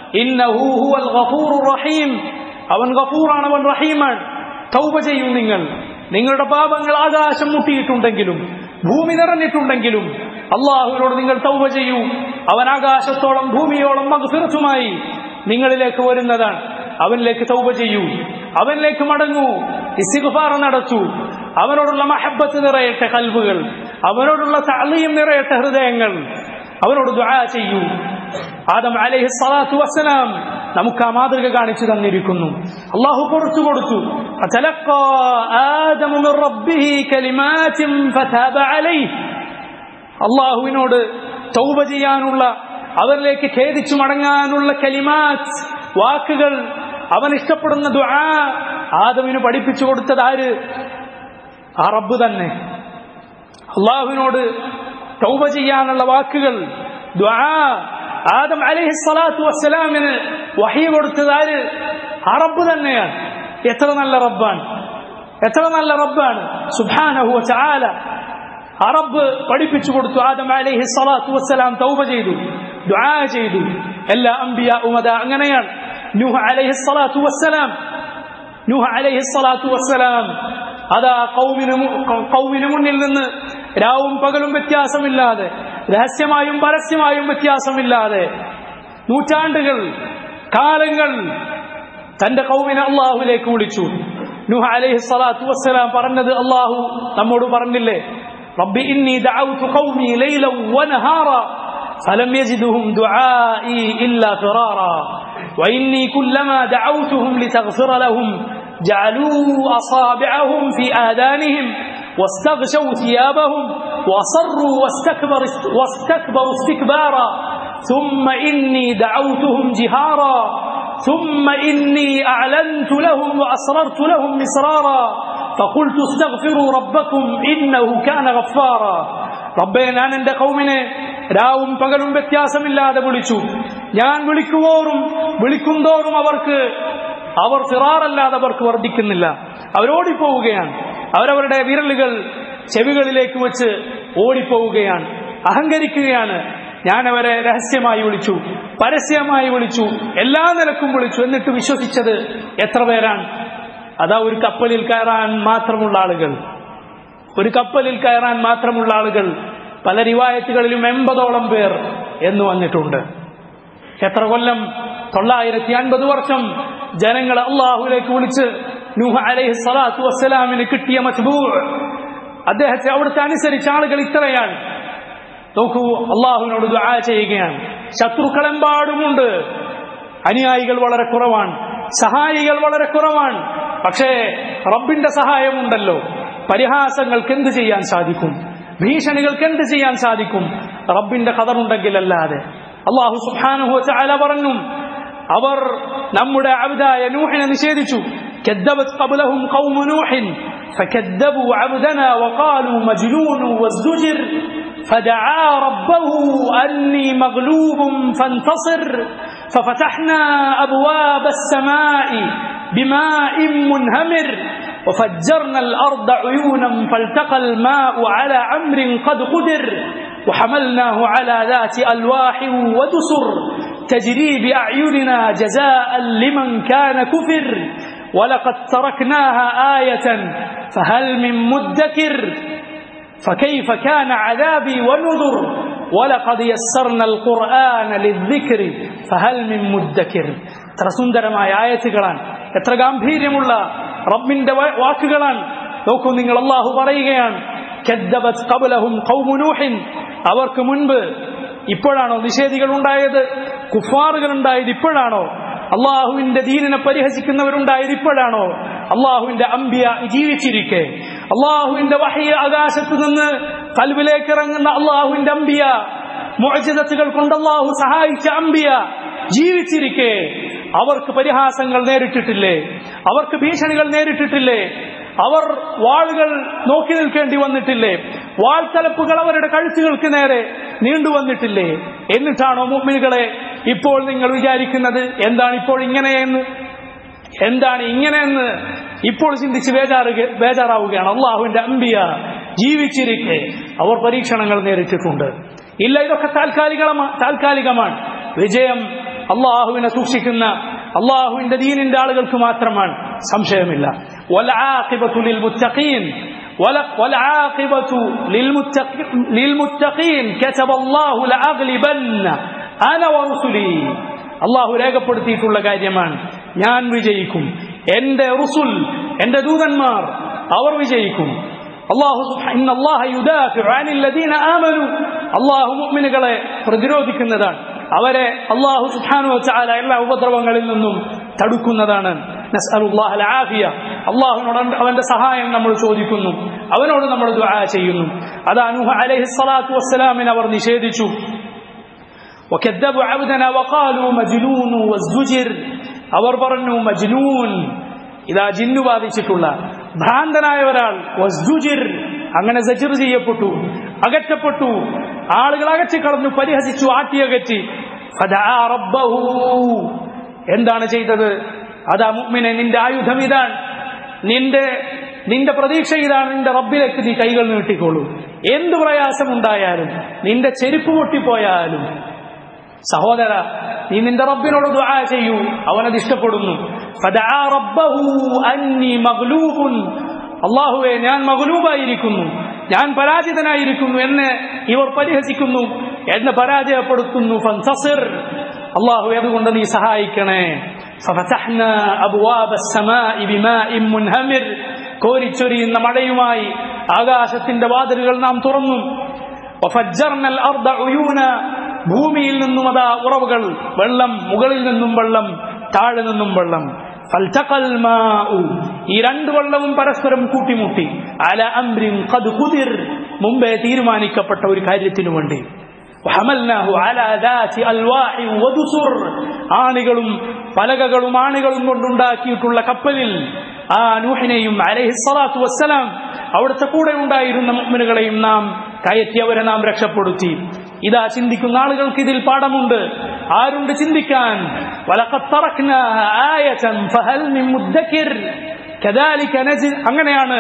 [SPEAKER 1] റഹീം അവൻ ഗഫൂറാണ് അവൻ റഹീമാണ് തൗബ ചെയ്യും നിങ്ങൾ നിങ്ങളുടെ പാപങ്ങൾ ആകാശം മുട്ടിയിട്ടുണ്ടെങ്കിലും ഭൂമി നിറഞ്ഞിട്ടുണ്ടെങ്കിലും അള്ളാഹുവിനോട് നിങ്ങൾ തൗബ ചെയ്യൂ അവൻ ആകാശത്തോളം ഭൂമിയോളം മകഫിറത്തുമായി നിങ്ങളിലേക്ക് വരുന്നതാണ് അവനിലേക്ക് തൗബ ചെയ്യൂ അവനിലേക്ക് മടങ്ങൂ ഇസിഗുഫാർ നടത്തൂ അവനോടുള്ള മഹബത്ത് നിറയട്ടെ കൽബുകൾ അവനോടുള്ള തളിയും നിറയട്ടെ ഹൃദയങ്ങൾ അവനോട് ദുആ ചെയ്യൂ ആദം അലൈഹി സ്വലാത്തു വസ്സലാം നമുക്ക് ആ മാതൃക കാണിച്ചു തന്നിരിക്കുന്നു അള്ളാഹു പുറത്തു കൊടുത്തു അള്ളാഹുവിനോട് തൗബ ചെയ്യാനുള്ള അവരിലേക്ക് ഖേദിച്ചു മടങ്ങാനുള്ള കലിമാത്ത് വാക്കുകൾ അവൻ ഇഷ്ടപ്പെടുന്ന ദുആ ആദമിന് പഠിപ്പിച്ചു കൊടുത്തത് ആര് ആ റബ്ബ് തന്നെ അള്ളാഹുവിനോട് തൗബ ചെയ്യാനുള്ള വാക്കുകൾ ദുആ ആദം അലൈഹി സ്വലാത്തു വസ്സലാമിന് വഹി കൊടുത്തത് ആര് ആ റബ്ബ് തന്നെയാണ് എത്ര നല്ല റബ്ബാണ് എത്ര നല്ല റബ്ബാണ് സുബ്ഹാനഹു വതആല ആ റബ്ബ് പഠിപ്പിച്ചു കൊടുത്തു ആദം അലൈഹി സ്വലാത്തു വസ്സലാം തൗബ ചെയ്തു ദുആ ചെയ്തു എല്ലാ അംബിയാവും അതാ അങ്ങനെയാണ് നൂഹ് അലൈഹി സ്വലാത്തു വസ്സലാം നൂഹ് അലൈഹി സ്വലാത്തു വസ്സലാം അതാ കൗമിന് കൗമിന് മുന്നിൽ നിന്ന് രാവും പകലും വ്യത്യാസമില്ലാതെ രഹസ്യമായും പരസ്യമായും വ്യത്യാസമില്ലാതെ നൂറ്റാണ്ടുകൾ കാലങ്ങൾ തന്റെ കൗമിനെ അള്ളാഹുവിലേക്ക് വിളിച്ചു നൂഹ അലൈഹി സ്വലാത്തു വസ്സലാം പറഞ്ഞത് അള്ളാഹു നമ്മോട് പറഞ്ഞില്ലേ റബ്ബി ഇന്നി ദഅവ്തു ഖൗമി ലൈലൻ വനഹാറാ فلم يزدهم دعائي إلا فرارا وإني كلما دعوتهم لتغفر لهم جعلوا أصابعهم في آذانهم واستغشوا ثيابهم وأصروا واستكبر واستكبروا استكبارا ثم إني دعوتهم جهارا ثم إني أعلنت لهم وأسررت لهم إسرارا فقلت استغفروا ربكم إنه كان غفارا റബ്ബേ ഞാൻ എന്റെ കൗമിനെ രാവും പകലും വ്യത്യാസമില്ലാതെ വിളിച്ചു ഞാൻ വിളിക്കുവോറും വിളിക്കുന്തോറും അവർക്ക് അവർ ഫിറാറല്ലാതെ അവർക്ക് വർദ്ധിക്കുന്നില്ല അവരോടിപ്പോവുകയാണ് അവരവരുടെ വിരലുകൾ ചെവികളിലേക്ക് വെച്ച് ഓടിപ്പോവുകയാണ് അഹങ്കരിക്കുകയാണ് ഞാൻ അവരെ രഹസ്യമായി വിളിച്ചു പരസ്യമായി വിളിച്ചു എല്ലാ നിലക്കും വിളിച്ചു എന്നിട്ട് വിശ്വസിച്ചത് എത്ര പേരാണ് അതാ ഒരു കപ്പലിൽ കയറാൻ മാത്രമുള്ള ആളുകൾ ഒരു കപ്പലിൽ കയറാൻ മാത്രമുള്ള ആളുകൾ പല റിവായത്തുകളിലും എൺപതോളം പേർ എന്ന് വന്നിട്ടുണ്ട് എത്ര കൊല്ലം തൊള്ളായിരത്തി അൻപത് വർഷം ജനങ്ങൾ അള്ളാഹുലേക്ക് വിളിച്ച് നൂഹ അലൈഹി സ്വലാത്തു വസ്സലാമിന് കിട്ടിയ മജ്ബൂ അദ്ദേഹത്തെ അവിടുത്തെ അനുസരിച്ച ആളുകൾ ഇത്രയാണ് നോക്കൂ അള്ളാഹുവിനോട് ദുആ ചെയ്യുകയാണ് ശത്രുക്കളെമ്പാടുമുണ്ട് അനുയായികൾ വളരെ കുറവാണ് സഹായികൾ വളരെ കുറവാണ് പക്ഷേ റബ്ബിന്റെ സഹായമുണ്ടല്ലോ പരിഹാസങ്ങൾക്ക് എന്ത് ചെയ്യാൻ സാധിക്കും ഭീഷണികൾക്ക് എന്ത് ചെയ്യാൻ സാധിക്കും റബ്ബിന്റെ കഥറുണ്ടെങ്കിൽ അല്ലാതെ അള്ളാഹു സുബ്ഹാനഹു ചാല പറഞ്ഞു അവർ നമ്മുടെ അബുദായ നൂഹിനെ നിഷേധിച്ചു كذبت قبلهم قوم نوح فكذبوا عبدنا وقالوا مجنون وازدجر فدعا ربه أني مغلوب فانتصر ففتحنا أبواب السماء بماء منهمر وفجرنا الأرض عيونا فالتقى الماء على أمر قد قدر وحملناه على ذات ألواح ودسر تجري بأعيننا جزاء لمن كان كفر ولقد تركناها آية فهل من مدكر فكيف كان عذابي ونذر ولقد يسرنا القرآن للذكر فهل من مدكر എത്ര സുന്ദരമായ ആയത്തുകളാണ് എത്ര ഗാംഭീര്യമുള്ള റബ്ബിന്റെ വാ- വാക്കുകളാണ് നോക്കൂ നിങ്ങൾ അള്ളാഹു പറയുകയാണ് كذبت قبلهم قوم نوح അവർക്ക് മുൻപ് ഇപ്പോഴാണോ നിഷേധികൾ ഉണ്ടായത് കുഫാറുകൾ ഉണ്ടായത് ഇപ്പോഴാണോ അള്ളാഹുവിന്റെ ദീനിനെ പരിഹസിക്കുന്നവരുണ്ടായത് ഇപ്പോഴാണോ അള്ളാഹുവിന്റെ അമ്പിയ ജീവിച്ചിരിക്കെ അള്ളാഹുവിന്റെ വഹിയ ആകാശത്ത് നിന്ന് കൽവിലേക്ക് ഇറങ്ങുന്ന അള്ളാഹുവിന്റെ അമ്പിയ മുഅജിസത്തുകൾ കൊണ്ട് അള്ളാഹു സഹായിച്ച അമ്പിയ ജീവിച്ചിരിക്കെ അവർക്ക് പരിഹാസങ്ങൾ നേരിട്ടിട്ടില്ലേ അവർക്ക് ഭീഷണികൾ നേരിട്ടിട്ടില്ലേ അവർ വാളുകൾ നോക്കി നിൽക്കേണ്ടി വന്നിട്ടില്ലേ വാൾത്തലപ്പുകൾ അവരുടെ കഴുത്തുകൾക്ക് നേരെ നീണ്ടുവന്നിട്ടില്ലേ എന്നിട്ടാണോ മുമ്മിനുകളെ ഇപ്പോൾ നിങ്ങൾ വിചാരിക്കുന്നത് എന്താണ് ഇപ്പോൾ ഇങ്ങനെയെന്ന് എന്താണ് ഇങ്ങനെയെന്ന് ഇപ്പോൾ ചിന്തിച്ച് ബേജാറുക ബേജാറാവുകയാണ് അള്ളാഹുവിന്റെ അമ്പിയ ജീവിച്ചിരിക്കെ അവർ പരീക്ഷണങ്ങൾ നേരിട്ടിട്ടുണ്ട് ഇല്ല ഇതൊക്കെ താൽക്കാലികമാ താൽക്കാലികമാണ് വിജയം അള്ളാഹുവിനെ സൂക്ഷിക്കുന്ന അള്ളാഹുവിന്റെ ദീനിന്റെ ആളുകൾക്ക് മാത്രമാണ് സംശയമില്ല والعاقبة للمتقين ولا- والعاقبة للمتق- للمتقين كتب الله لأغلبن أنا ورسلي അള്ളാഹു രേഖപ്പെടുത്തിയിട്ടുള്ള കാര്യമാണ് ഞാൻ വിജയിക്കും എന്റെ റുസുൽ എന്റെ ദൂതന്മാർ അവർ വിജയിക്കും അള്ളാഹു സുബ്ഹാ- ഇന്ന അല്ലാഹ യുദാഫിഉ അനിൽ ലദീന ആമനു അള്ളാഹു മുഅ്മിനുകളെ പ്രതിരോധിക്കുന്നതാണ് അവരെ അള്ളാഹു സുബ്ഹാനഹു വതആല എല്ലാ ഉപദ്രവങ്ങളിൽ നിന്നും തടുക്കുന്നതാണ് നസ്അലുല്ലാഹൽ ആഫിയ അള്ളാഹുവിനോട് അവന്റെ സഹായം നമ്മൾ ചോദിക്കുന്നു അവനോട് നമ്മൾ ദുആ ചെയ്യുന്നു അത് അനൂഹ അലൈഹി സ്വലാത്തു വസ്സലാമിനെ അവർ നിഷേധിച്ചു وكذبوا عبدنا وقالوا مجنون وازدجر അവർ പറഞ്ഞു മജ്നൂൻ ഇതാ ജിന്നു ബാധിച്ചിട്ടുള്ള ഭ്രാന്തനായ ഒരാൾ വസ്ദുജിർ അങ്ങനെ സജിർ ചെയ്യപ്പെട്ടു അകറ്റപ്പെട്ടു ആളുകൾ അകറ്റിക്കളഞ്ഞു പരിഹസിച്ചു ആട്ടിയകറ്റി ഫദആ റബ്ബഹു. എന്താണ് ചെയ്തത് അതാ മുഅ്മിനെ നിന്റെ ആയുധം ഇതാണ് നിന്റെ നിന്റെ പ്രതീക്ഷ ഇതാണ് നിന്റെ റബ്ബിലേക്ക് നീ കൈകൾ നീട്ടിക്കോളൂ എന്ത് പ്രയാസമുണ്ടായാലും നിന്റെ ചെരുപ്പ് പൊട്ടിപ്പോയാലും സഹോദര നീ നിന്റെ റബ്ബിനോട് ദുആ ചെയ്യൂ അവനത് ഇഷ്ടപ്പെടുന്നു ഫദആ റബ്ബഹു അന്നി മഗ്ലൂബുൻ അള്ളാഹുവെ ഞാൻ മഗ്ലൂബായിരിക്കുന്നു ഞാൻ പരാജിതനായിരിക്കുന്നു എന്ന് ഇവർ പരിഹസിക്കുന്നു എന്ന് പരാജയപ്പെടുത്തുന്നു ഫൻതസിർ അള്ളാഹു അതുകൊണ്ട് നീ സഹായിക്കണേ ففتحنا أبواب السماء بماء منهمر കോരിച്ചൊരിയുന്ന മഴയുമായി ആകാശത്തിന്റെ വാതിലുകൾ നാം തുറന്നു وفجرنا الأرض عيونا ഭൂമിയിൽ നിന്നും അതാ ഉറവുകൾ വെള്ളം മുകളിൽ നിന്നും വെള്ളം താഴെ നിന്നും വെള്ളം ഫൽതഖൽ മാഉ. ഈ രണ്ട് വെള്ളവും പരസ്പരം കൂട്ടിമുട്ടി അല അംരിൻ ഖദ് ഖുദിർ മുമ്പേ തീരുമാനിക്കപ്പെട്ട ഒരു കാര്യത്തിനു വേണ്ടി وحملناه على ذات ألواح ودسر ആണികളും പലകകളും ആണികളും കൊണ്ടുണ്ടാക്കിയിട്ടുള്ള കപ്പലിൽ ആ നൂഹിനെയും അലൈഹി സ്വലാത്തു വസ്സലാം അവിടുത്തെ കൂടെ ഉണ്ടായിരുന്ന മുഅ്മിനുകളെയും നാം കയറ്റി അവരെ നാം രക്ഷപ്പെടുത്തി ഇതാ ചിന്തിക്കുന്ന ആളുകൾക്ക് ഇതിൽ പാഠമുണ്ട് ആരുണ്ട് ചിന്തിക്കാൻ വലഖദ് തറക്നാഹ ആയതൻ ഫഹൽ മിൻ മുദ്ദക്കിർ കദാലിക നജി അങ്ങനെയാണ്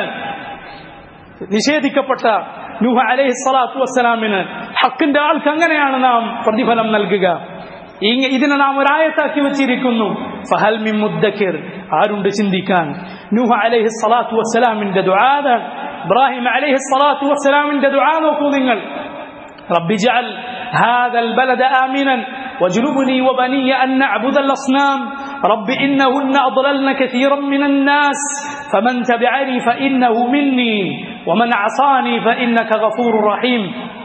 [SPEAKER 1] നിഷേധിക്കപ്പെട്ട നൂഹ അലൈഹി സ്വലാത്തു വസ്സലാമിന് ഹക്കിന്റെ ആൾക്ക് അങ്ങനെയാണ് നാം പ്രതിഫലം നൽകുക ഇങ്ങ- ഇതിനെ നാം ഒരായത്താക്കി വെച്ചിരിക്കുന്നു ഫഹൽ മിൻ മുദ്ദക്കിർ ആരുണ്ട് ചിന്തിക്കാൻ നൂഹ അലൈഹി സ്വലാത്തു വസ്സലാമിന്റെ ദുആദാൻ ഇബ്രാഹിം അലൈഹി സ്വലാത്തു വസ്സലാമിന്റെ ദുആ നോക്കൂ നിങ്ങൾ رب اجعل هذا البلد آمنا واجنبني وبني أن نعبد الأصنام رب إنهن أضللن كثيرا من الناس فمن تبعني فإنه مني ومن عصاني فإنك غفور رحيم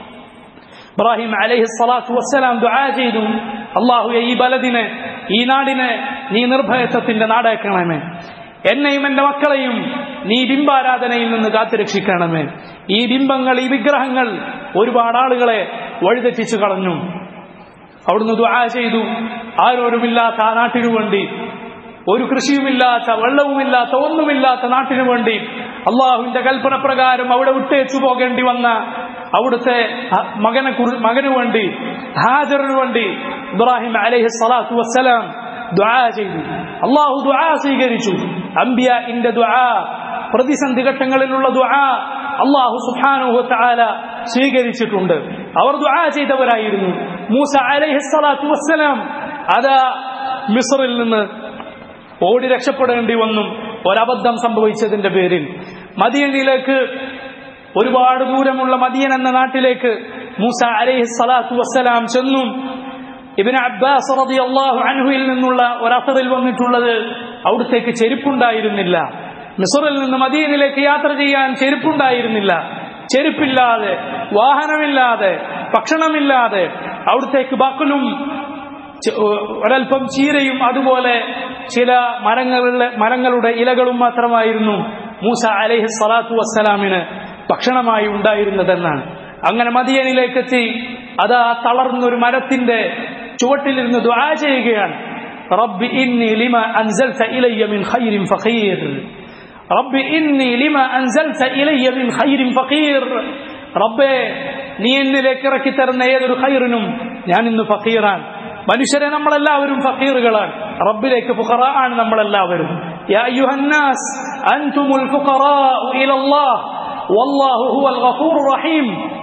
[SPEAKER 1] ഇബ്രാഹിം അലൈഹി സ്വലാത്തു വസ്സലാം ദുആ ചെയ്തു അള്ളാഹു ഈ ബലദിനെ ഈ നാടിനെ നീ നിർഭയത്വത്തിന്റെ നാടാക്കണമേ എന്നെയും എന്റെ മക്കളെയും നീ ബിംബാരാധനയിൽ നിന്ന് കാത്തുരക്ഷിക്കണമേ ഈ ബിംബങ്ങൾ ഈ വിഗ്രഹങ്ങൾ ഒരുപാട് ആളുകളെ വഴിതെറ്റിച്ചു കളഞ്ഞു അവിടുന്ന് ദുആ ചെയ്തു ആരോരുമില്ലാത്ത ആ നാട്ടിനു വേണ്ടി ഒരു കൃഷിയുമില്ലാത്ത വെള്ളവുമില്ലാത്ത ഒന്നുമില്ലാത്ത നാട്ടിനു വേണ്ടി അള്ളാഹുവിന്റെ കൽപ്പന പ്രകാരം അവിടെ വിട്ടേച്ചു പോകേണ്ടി വന്ന അവിടുത്തെ അ- മകനെ കുറി- മകനു വേണ്ടി ഹാജറിനു വേണ്ടി ഇബ്രാഹിം അലൈഹി സ്വലാത്തു വസ്സലാം ദുആ ചെയ്തു അള്ളാഹു ദുആ സ്വീകരിച്ചു അംബിയ ഇന്റെ ദുആ പ്രതിസന്ധി ഘട്ടങ്ങളിലുള്ള ദുആ അള്ളാഹു സുബ്ഹാനഹു വതആല സ്വീകരിച്ചിട്ടുണ്ട് അവർ ദുആ ചെയ്തവരായിരുന്നു മൂസ അലൈഹി സ്വലാത്തു വസ്സലാം അതാ മിസ്റിൽ നിന്ന് ഓടി രക്ഷപ്പെടേണ്ടി വന്നു ഒരബദ്ധം സംഭവിച്ചതിന്റെ പേരിൽ മദീനയിലേക്ക് ഒരുപാട് ദൂരമുള്ള മദിയൻ എന്ന നാട്ടിലേക്ക് മൂസ അലൈഹി സ്വലാത്തു വസ്സലാം ചെന്നു ഇബിന് അബ്ബാസ് റളിയല്ലാഹു അൻഹുവിൽ നിന്നുള്ള ഒരസറിൽ വന്നിട്ടുള്ളത് അവിടത്തേക്ക് ചെരുപ്പുണ്ടായിരുന്നില്ല മിസറിൽ നിന്ന് മദീനിലേക്ക് യാത്ര ചെയ്യാൻ ചെരുപ്പുണ്ടായിരുന്നില്ല ചെരുപ്പില്ലാതെ വാഹനമില്ലാതെ ഭക്ഷണമില്ലാതെ അവിടത്തേക്ക് ബക്കലും ചെ- ഒരൽപ്പം ചീരയും അതുപോലെ ചില മരങ്ങളുടെ മരങ്ങളുടെ ഇലകളും മാത്രമായിരുന്നു മൂസ അലൈഹി സ്വലാത്തു വസ്സലാമിന് ഭക്ഷണമായി ഉണ്ടായിരുന്നതെന്നാണ് അങ്ങനെ മദിയനിലേക്ക് എത്തി അതാ തളർന്നൊരു മരത്തിന്റെ ചുവട്ടിലിരുന്ന് ദുആ ചെയ്യുകയാണ് റബ്ബി ഇന്നി ലിമ അൻസൽത ഇലയ്യ മിൻ ഖൈരിൻ ഫഖീർ റബ്ബി ഇന്നി ലിമ അൻസൽത ഇലയ്യ മിൻ ഖൈരിൻ ഫഖീർ റബ്ബേ നീ എന്നിലേക്ക് ഇറക്കി തരുന്ന ഏതൊരു ഖൈറിനും ഞാൻ ഇന്ന് ഫഖീറാൻ മനുഷ്യരെ നമ്മളെല്ലാവരും ഫഖീറുകളാണ് റബ്ബിലേക്ക് ഫുഖറ ആണ് നമ്മളെല്ലാവരും യാ അയ്യുഹന്നാസ് അൻതുമുൽ ഫുഖറാഉ ഇലല്ലാഹ് വല്ലാഹു ഹുവൽ ഗഫൂറുർ റഹീം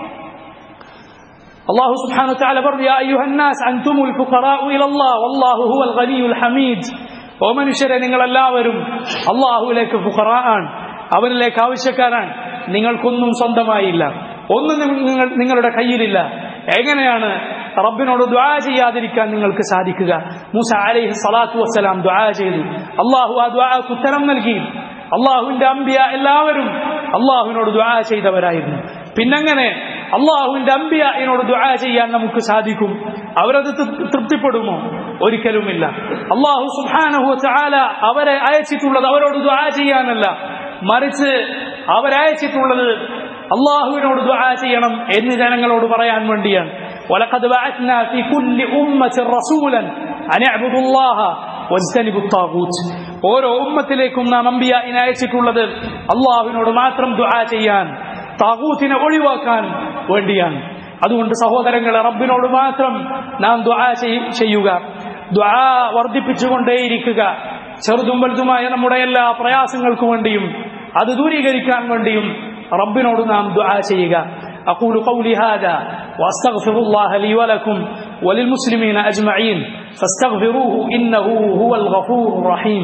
[SPEAKER 1] الله سبحانه وتعالى برضه يا أيها الناس أنتم الفقراء إلى الله والله هو الغني الحميد ഓമനുഷ്യരെ നിങ്ങൾ എല്ലാവരും അള്ളാഹുവിലേക്ക് ഫുഖറാണ് അവനിലേക്ക് ആവശ്യക്കാരാണ് നിങ്ങൾക്കൊന്നും സ്വന്തമായില്ല ഒന്നും നിങ്ങൾ നിങ്ങളുടെ കയ്യിലില്ല എങ്ങനെയാണ് റബ്ബിനോട് ദ്വാ ചെയ്യാതിരിക്കാൻ നിങ്ങൾക്ക് സാധിക്കുക മൂസ അലൈഹി സ്വലാത്തു വസ്സലാം ദ്വാ ചെയ്തു അള്ളാഹു ആ ദ്വാക്ക് ഉത്തരം നൽകി അള്ളാഹുവിന്റെ അമ്പിയ എല്ലാവരും അള്ളാഹുവിനോട് ദ്വാ ചെയ്തവരായിരുന്നു പിന്നങ്ങനെ അള്ളാഹുവിന്റെ അമ്പിയനോട് ദുആ ചെയ്യാൻ നമുക്ക് സാധിക്കും അവരത് തൃ- തൃപ്തിപ്പെടുമോ ഒരിക്കലുമില്ല അള്ളാഹു സുബ്ഹാനഹു ചാല അവരെ അയച്ചിട്ടുള്ളത് അവരോട് ദുആ ചെയ്യാനല്ല മറിച്ച് അവരയച്ചിട്ടുള്ളത് അള്ളാഹുവിനോട് ദുആ ചെയ്യണം എന്ന് ജനങ്ങളോട് പറയാൻ വേണ്ടിയാണ് ولقد بعثنا في كل أمة رسولا أن اعبدوا الله واجتنبوا الطاغوت ഓരോ ഉമ്മത്തിലേക്കും നാം അമ്പിയ അയച്ചിട്ടുള്ളത് അള്ളാഹുവിനോട് മാത്രം ദുആ ചെയ്യാൻ താകൂത്തിനെ ഒഴിവാക്കാൻ വേണ്ടിയാണ് അതുകൊണ്ട് സഹോദരങ്ങളെ റബ്ബിനോട് മാത്രം നാം ദുആ ചെയ്- ചെയ്യുക ദുആ വർദ്ധിപ്പിച്ചുകൊണ്ടേയിരിക്കുക ചെറുതും വലുതുമായ നമ്മുടെ എല്ലാ പ്രയാസങ്ങൾക്കും വേണ്ടിയും അത് ദൂരീകരിക്കാൻ വേണ്ടിയും റബ്ബിനോട് നാം ദുആ ചെയ്യുക أقول قولي هذا وأستغفر الله لي ولكم وللمسلمين أجمعين فاستغفروه إنه هو الغفور الرحيم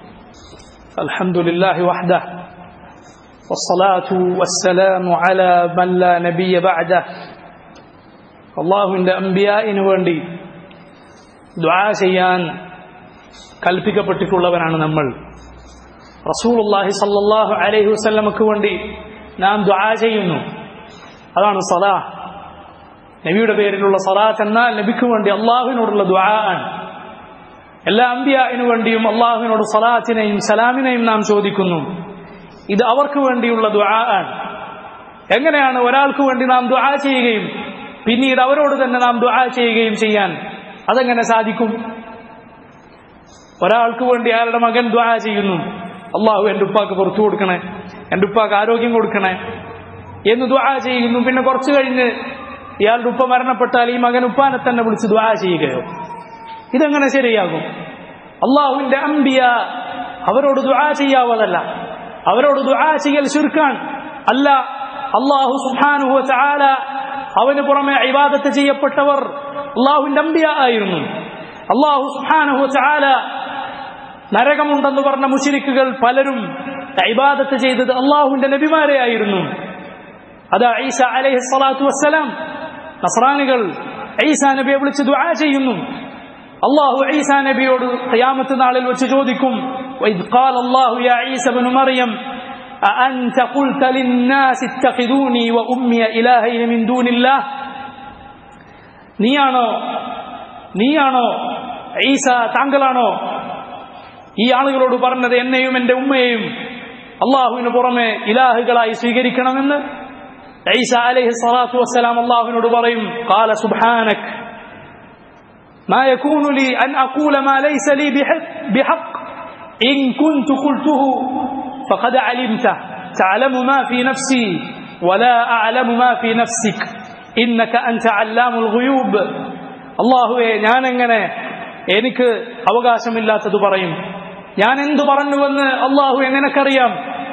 [SPEAKER 1] الحمد لله وحده والصلاة والسلام على من لا نبي بعده അള്ളാഹുവിൻ്റെ അമ്പിയായിന് വേണ്ടി ദ്വാ ചെയ്യാൻ കൽപ്പിക്കപ്പെട്ടിട്ടുള്ളവരാണ് നമ്മൾ റസൂലുള്ളാഹി സല്ലല്ലാഹു അലൈഹി വസല്ലമക്ക് വേണ്ടി നാം ദ്വാ ചെയ്യുന്നു അതാണ് സലാ നബിയുടെ പേരിലുള്ള സലാത്ത് എന്നാൽ നബിക്ക് വേണ്ടി അള്ളാഹുവിനോടുള്ള ദ്വാ ആണ് എല്ലാ അമ്പിയായിനു വേണ്ടിയും അള്ളാഹുവിനോട് സലാത്തിനെയും സലാമിനെയും നാം ചോദിക്കുന്നു ഇത് അവർക്ക് വേണ്ടിയുള്ള ദുആ ആണ് എങ്ങനെയാണ് ഒരാൾക്ക് വേണ്ടി നാം ദുആ ചെയ്യുകയും പിന്നീട് അവരോട് തന്നെ നാം ദുആ ചെയ്യുകയും ചെയ്യാൻ അതെങ്ങനെ സാധിക്കും ഒരാൾക്ക് വേണ്ടി അയാളുടെ മകൻ ദുആ ചെയ്യുന്നു അള്ളാഹു എൻ്റെ ഉപ്പാക്ക് പുറത്തു കൊടുക്കണേ എൻ്റെ ഉപ്പാക്ക് ആരോഗ്യം കൊടുക്കണേ എന്ന് ദുആ ചെയ്യുന്നു പിന്നെ കുറച്ചു കഴിഞ്ഞ് ഇയാളുടെ ഉപ്പ മരണപ്പെട്ടാൽ ഈ മകൻ ഉപ്പാനെ തന്നെ വിളിച്ച് ദുആ ചെയ്യുകയോ ഇതെങ്ങനെ ശരിയാകും അള്ളാഹുവിന്റെ അമ്പിയ അവരോട് ദുആ ചെയ്യാവതല്ല അവരോട് ദുആ ചെയ്യൽ ശുർക്കാൻ അല്ല അള്ളാഹു സുബ്ഹാനഹു വതആല അവന് പുറമെ ഇബാദത്ത് ചെയ്യപ്പെട്ടവർ അള്ളാഹുവിന്റെ അമ്പിയ ആയിരുന്നു അള്ളാഹു സുബ്ഹാനഹു വതആല നരകമുണ്ടെന്ന് പറഞ്ഞ മുശിരിക്കുകൾ പലരും ഇബാദത്ത് ചെയ്തത് അള്ളാഹുവിന്റെ നബിമാരെ ആയിരുന്നു അതാ ഈസ അലൈഹി സ്വലാത്തു വസ്സലാം നസ്രാനികൾ ഈസ നബിയെ വിളിച്ച് ദുആ ചെയ്യുന്നു അള്ളാഹു ഈസാ നബിയോട് ഖിയാമത്ത് നാളിൽ വെച്ച് ചോദിക്കും وإذ قال الله يا عيسى بن مريم أأنت قلت للناس اتخذوني وأمي إلهين من دون الله നീയാണോ നീയാണോ ഈസ താങ്കളാണോ ഈ ആളുകളോട് പറഞ്ഞത് എന്നെയും എൻ്റെ ഉമ്മയെയും അള്ളാഹുവിന് പുറമെ ഇലാഹുകളായി സ്വീകരിക്കണമെന്ന് ഈസ അലൈഹി സ്വലാത്തു വസ്സലാം അള്ളാഹുവിനോട് പറയും قال سبحانك ما يكون لي أن أقول ما ليس لي بحق, بحق إن كنت قلته فقد علمته تعلم ما في نفسي ولا أعلم ما في نفسك إنك أنت علام الغيوب الله ഞാൻ എങ്ങനെ എനിക്ക് അവകാശമില്ലാത്തത് പറയും ഞാൻ എന്തു പറഞ്ഞുവെന്ന് അള്ളാഹു എങ്ങനെക്കറിയാം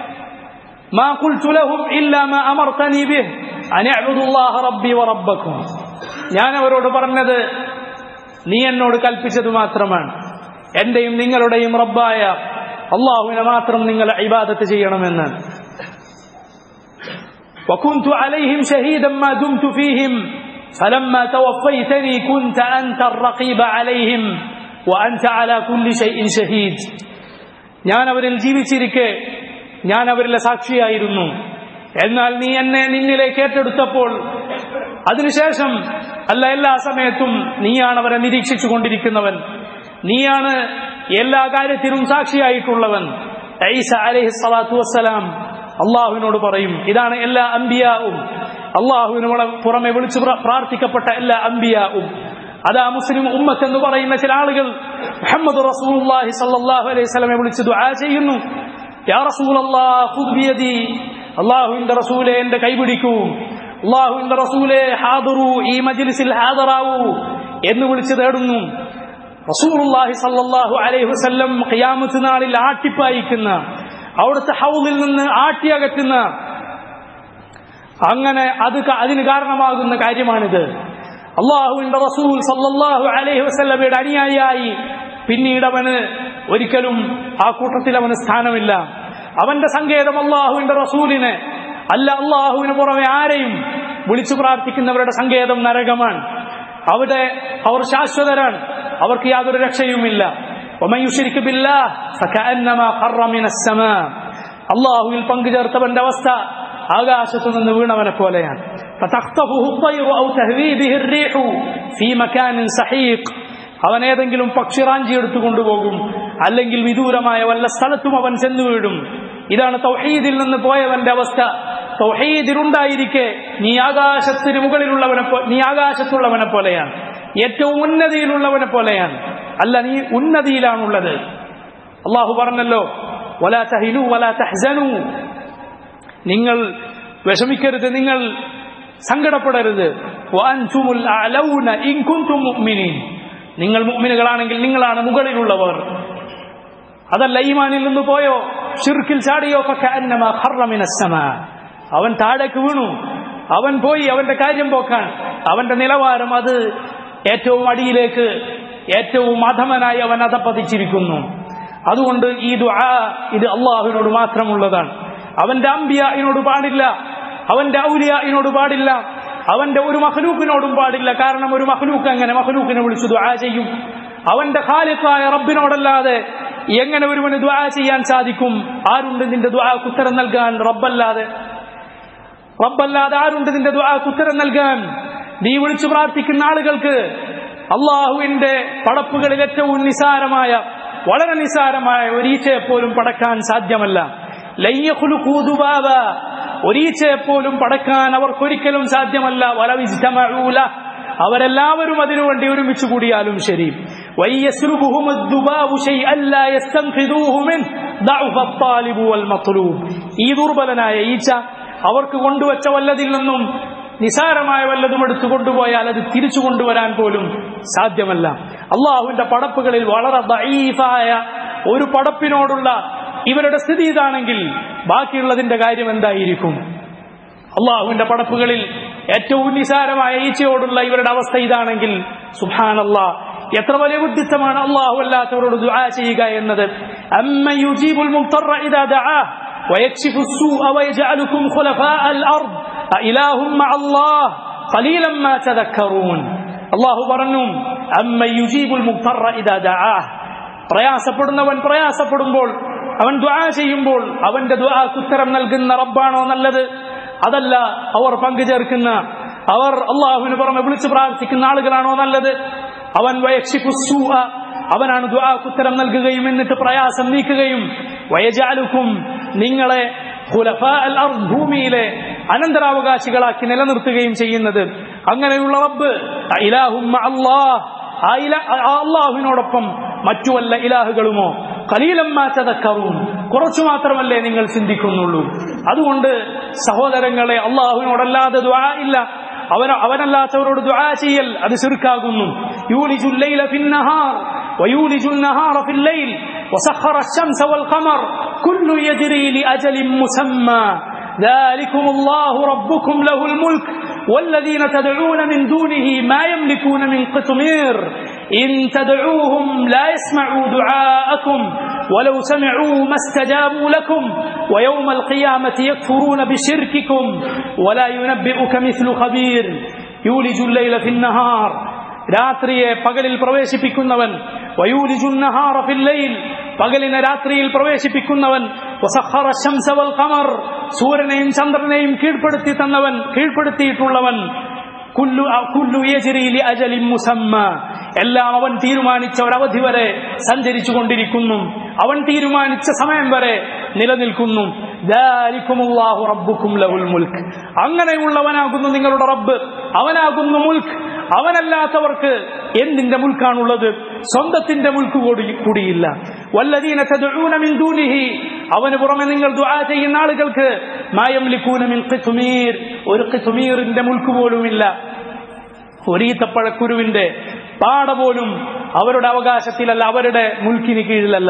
[SPEAKER 1] ما قلت لهم إلا ما أمرتني به أن اعبدوا الله ربي وربكم ഞാൻ അവരോട് പറഞ്ഞത് നീ എന്നോട് കൽപ്പിച്ചത് മാത്രമാണ് എന്റെയും നിങ്ങളുടെയും റബ്ബായ അള്ളാഹുവിനെ മാത്രം നിങ്ങൾ ഇബാദത്ത് ചെയ്യണമെന്ന് وكنت عليهم شهيدا ما دمت فيهم فلما توفيتني كنت أنت الرقيب عليهم وأنت على كل شيء شهيد ഞാൻ അവരിൽ ജീവിച്ചിരിക്കെ ഞാൻ അവരിലെ സാക്ഷിയായിരുന്നു എന്നാൽ നീ എന്നെ നിന്നിലേക്ക് ഏറ്റെടുത്തപ്പോൾ അതിനുശേഷം അല്ല എല്ലാ സമയത്തും നീയാണ് അവരെ നിരീക്ഷിച്ചു കൊണ്ടിരിക്കുന്നവൻ നീയാണ് എല്ലാ കാര്യത്തിനും സാക്ഷിയായിട്ടുള്ളവൻ ഐസ അലൈഹി സ്വലാത്തു വസ്സലാം അള്ളാഹുവിനോട് പറയും ഇതാണ് എല്ലാ അംബിയാവും അള്ളാഹുവിന് പുറമെ വിളിച്ചു പ്രാർത്ഥിക്കപ്പെട്ട എല്ലാ അംബിയാവും അതാ മുസ്ലിം ഉമ്മത്ത് എന്ന് പറയുന്ന ചില ആളുകൾ മുഹമ്മദ് റസൂലുള്ളാഹി സല്ലല്ലാഹു അലൈഹി വസല്ലമയെ വിളിച്ച് ദുആ ചെയ്യുന്നു യാ റസൂലല്ലാഹ് ഖുദ് ബിയദി അള്ളാഹുവിന്റെ റസൂലെ എന്റെ കൈപിടിക്കൂ അള്ളാഹുവിന്റെ റസൂലെ ഹാദറു ഈ മജ്ലിസിൽ ഹാദറാവൂ എന്ന് വിളിച്ചു തേടുന്നു റസൂലുള്ളാഹി സല്ലല്ലാഹു അലൈഹി വസല്ലം ഖിയാമത്ത് നാളിൽ ആട്ടിപ്പായിക്കുന്ന അവിടുത്തെ ഹൗദിൽ നിന്ന് ആട്ടിയകറ്റുന്ന അങ്ങനെ അത് അതിന് കാരണമാകുന്ന കാര്യമാണിത് അള്ളാഹുവിന്റെ റസൂൽ സല്ലല്ലാഹു അലൈഹി വസല്ലമയുടെ അനുയായിയായി പിന്നീട് അവന് ഒരിക്കലും ആ കൂട്ടത്തിൽ അവന് സ്ഥാനമില്ല അവന്റെ സങ്കേതം അള്ളാഹുവിന്റെ റസൂലിനെ അല്ല അള്ളാഹുവിന് പുറമെ ആരെയും വിളിച്ചു പ്രാർത്ഥിക്കുന്നവരുടെ സങ്കേതം നരകമാണ് അവിടെ അവർ ശാശ്വതരാണ് അവർക്ക് യാതൊരു രക്ഷയുമില്ല അള്ളാഹുവിൽ പങ്കുചേർത്തവന്റെ അവസ്ഥ ആകാശത്തു നിന്ന് വീണവനെ പോലെയാണ് അവൻ ഏതെങ്കിലും പക്ഷിറാഞ്ചി എടുത്തു കൊണ്ടുപോകും അല്ലെങ്കിൽ വിദൂരമായ വല്ല സ്ഥലത്തും അവൻ ചെന്നു വീഴും ഇതാണ് തൗഹീദിൽ നിന്ന് പോയവന്റെ അവസ്ഥ തൗഹീദിലുണ്ടായിരിക്കെ നീ ആകാശത്തിന് മുകളിലുള്ളവനെ നീ ആകാശത്തുള്ളവനെ പോലെയാണ് ഏറ്റവും ഉന്നതിയിലുള്ളവനെ പോലെയാണ് അല്ല നീ ഉന്നതിയിലാണുള്ളത് അള്ളാഹു പറഞ്ഞല്ലോ വലാ തഹിനു വലാ തഹ്സനു നിങ്ങൾ വിഷമിക്കരുത് നിങ്ങൾ സങ്കടപ്പെടരുത് നിങ്ങൾ മുഅ്മിനുകളാണെങ്കിൽ നിങ്ങളാണ് മുകളിലുള്ളവർ അതല്ല ഈമാനിൽ നിന്ന് പോയോ ഷിർക്കിൽ ചാടിയോ അവൻ താഴേക്ക് വീണു അവൻ പോയി അവന്റെ കാര്യം പോക്കാൻ അവന്റെ നിലവാരം അത് ഏറ്റവും അടിയിലേക്ക് ഏറ്റവും അധമനായി അവൻ അധപ്പതിച്ചിരിക്കുന്നു അതുകൊണ്ട് ഈ ദുആ ഇത് അള്ളാഹുവിനോട് മാത്രമുള്ളതാണ് അവന്റെ അമ്പിയനോട് പാടില്ല അവന്റെ ഔലിയനോട് പാടില്ല അവന്റെ ഒരു മഹലൂക്കിനോടും പാടില്ല കാരണം ഒരു മഹലൂക്ക് എങ്ങനെ മഹലൂക്കിനെ വിളിച്ചു ദുആ ചെയ്യും അവന്റെ ഖാലിഖായ റബ്ബിനോടല്ലാതെ എങ്ങനെ ഒരുവന് ദുആ ചെയ്യാൻ സാധിക്കും ആരുണ്ട് നിന്റെ ദുആക്ക് ഉത്തരം നൽകാൻ റബ്ബല്ലാതെ റബ്ബല്ലാതെ ആരുണ്ട് നിന്റെ ദുആക്ക് ഉത്തരം നൽകാൻ നീ വിളിച്ചു പ്രാർത്ഥിക്കുന്ന ആളുകൾക്ക് അള്ളാഹുവിന്റെ പടപ്പുകളിൽ ഏറ്റവും നിസാരമായ വളരെ നിസാരമായ ഒരീച്ചയെ പോലും പടക്കാൻ സാധ്യമല്ല ലയ്യഖുലുഖൂദുബാബ ഒരീച്ചയെ പോലും പടക്കാൻ അവർക്കൊരിക്കലും സാധ്യമല്ല വലവിജ്തമഊല അവരെല്ലാവരും അതിനുവേണ്ടി ഒരുമിച്ച് കൂടിയാലും ശരി ഈ ദുർബലനായ ഈച്ച അവർക്ക് കൊണ്ടുവച്ച വല്ലതിൽ നിന്നും നിസാരമായ വല്ലതും എടുത്തു കൊണ്ടുപോയാൽ അത് തിരിച്ചു കൊണ്ടുവരാൻ പോലും സാധ്യമല്ല അള്ളാഹുവിന്റെ പടപ്പുകളിൽ വളരെ ദൈഫായ ഒരു പടപ്പിനോടുള്ള ഇവരുടെ സ്ഥിതി ഇതാണെങ്കിൽ ബാക്കിയുള്ളതിന്റെ കാര്യം എന്തായിരിക്കും അള്ളാഹുവിന്റെ പടപ്പുകളിൽ ഏറ്റവും നിസാരമായ ഈച്ചയോടുള്ള ഇവരുടെ അവസ്ഥ ഇതാണെങ്കിൽ സുഹാനല്ല എത്ര വലിയ ബുദ്ധിത്തമാണ് അള്ളാഹു അല്ലാത്തവരോട് ദുആ ചെയ്യുക എന്നത് അമ്മ യുജീബുൽ മുഖ്തറ ഇദാ ദഅാ ويكشف السوء ويجعلكم خلفاء الأرض أإله مع الله قليلا ما تذكرون الله പറഞ്ഞു أما يجيب المضطر إذا دعاه പ്രയാസപ്പെടുന്നവൻ പ്രയാസപ്പെടുമ്പോൾ അവൻ ദുആ ചെയ്യുമ്പോൾ അവന്റെ ദുആക്ക് ഉത്തരം നൽകുന്ന റബ്ബാണോ നല്ലത് അതല്ല അവർ പങ്കുചേർക്കുന്ന അവർ അള്ളാഹുവിന് പുറമെ വിളിച്ചു പ്രാർത്ഥിക്കുന്ന ആളുകളാണോ നല്ലത് അവൻ വയക്ഷിപ്പു അവനാണ് ദുആക്ക് ഉത്തരം നൽകുകയും എന്നിട്ട് പ്രയാസം നീക്കുകയും വയജാലുക്കും നിങ്ങളെ ഭൂമിയിലെ അനന്തരാവകാശികളാക്കി നിലനിർത്തുകയും ചെയ്യുന്നത് അങ്ങനെയുള്ള റബ്ബ് അള്ളാഹുവിനോടൊപ്പം മറ്റു വല്ല ഇലാഹുകളുമോ കലീലമ്മാറ്റതക്കവും കുറച്ചു മാത്രമല്ലേ നിങ്ങൾ ചിന്തിക്കുന്നുള്ളൂ അതുകൊണ്ട് സഹോദരങ്ങളെ അള്ളാഹുവിനോടല്ലാതെ ദ്വാ ഇല്ല അവൻ അവനല്ലാത്തവരോട് ദ്വാ ചെയ്യൽ അത് ചെറുക്കാകുന്നു യൂലിജുല്ലൈല ഫിന്നഹാർ ويولج النهار في الليل وسخر الشمس والقمر كل يجري لأجل مسمى ذلكم الله ربكم له الملك والذين تدعون من دونه ما يملكون من قطمير إن تدعوهم لا يسمعوا دعاءكم ولو سمعوا ما استجابوا لكم ويوم القيامة يكفرون بشرككم ولا ينبئك مثل خبير يولج الليل في النهار രാത്രിയെ പകലിൽ പ്രവേശിപ്പിക്കുന്നവൻ വയൂലിജുന്നഹാറ ഫിൽ ലൈൽ പകലിനെ രാത്രിയിൽ പ്രവേശിപ്പിക്കുന്നവൻ വസഖറ ശംസ വൽ ഖമർ സൂര്യനെയും ചന്ദ്രനെയും കീഴ്പ്പെടുത്തി തന്നവൻ കീഴ്പ്പെടുത്തിയിട്ടുള്ളവൻ കുല്ലു കുല്ലു യജ്രി ലി അജലിൻ മുസമ്മ എല്ലാം അവൻ തീരുമാനിച്ച ഒരവധി വരെ സഞ്ചരിച്ചു കൊണ്ടിരിക്കുന്നു അവൻ തീരുമാനിച്ച സമയം വരെ നിലനിൽക്കുന്നു ദാലിക്കുമുല്ലാഹു റബ്ബുക്കും ലഹുൽ മുൽക്ക് അങ്ങനെയുള്ളവനാകുന്നു നിങ്ങളുടെ റബ്ബ് അവനാകുന്നു മുൽക്ക് അവനല്ലാത്തവർക്ക് എന്തിന്റെ മുൽക്കാണുള്ളത് സ്വന്തത്തിന്റെ മുൽക്ക് കൂടി കൂടിയില്ല വല്ലദീന തദ്ഊന മിൻ ദൂനിഹി അവന് പുറമെ നിങ്ങൾ ദുആ ചെയ്യുന്ന ആളുകൾക്ക് മായംലിക്കൂന മിൻ ഖിത്മീർ ഒരു ഖിത്മീറിന്റെ മുൽക്ക് പോലുമില്ല ഒരീത്തപ്പഴക്കുരുവിന്റെ പാട പോലും അവരുടെ അവകാശത്തിലല്ല അവരുടെ മുൽക്കിന് കീഴിലല്ല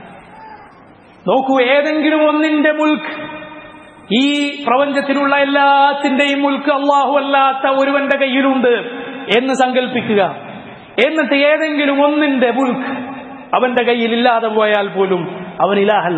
[SPEAKER 1] നോക്കൂ ഏതെങ്കിലും ഒന്നിന്റെ മുൽക്ക് ഈ പ്രപഞ്ചത്തിലുള്ള എല്ലാത്തിന്റെയും മുൽക്ക് അള്ളാഹു അല്ലാത്ത ഒരുവന്റെ കയ്യിലുണ്ട് എന്ന് സങ്കല്പിക്കുക എന്നിട്ട് ഏതെങ്കിലും ഒന്നിന്റെ മുൽക്ക് അവന്റെ കയ്യിൽ ഇല്ലാതെ പോയാൽ പോലും അവൻ ഇലാഹല്ല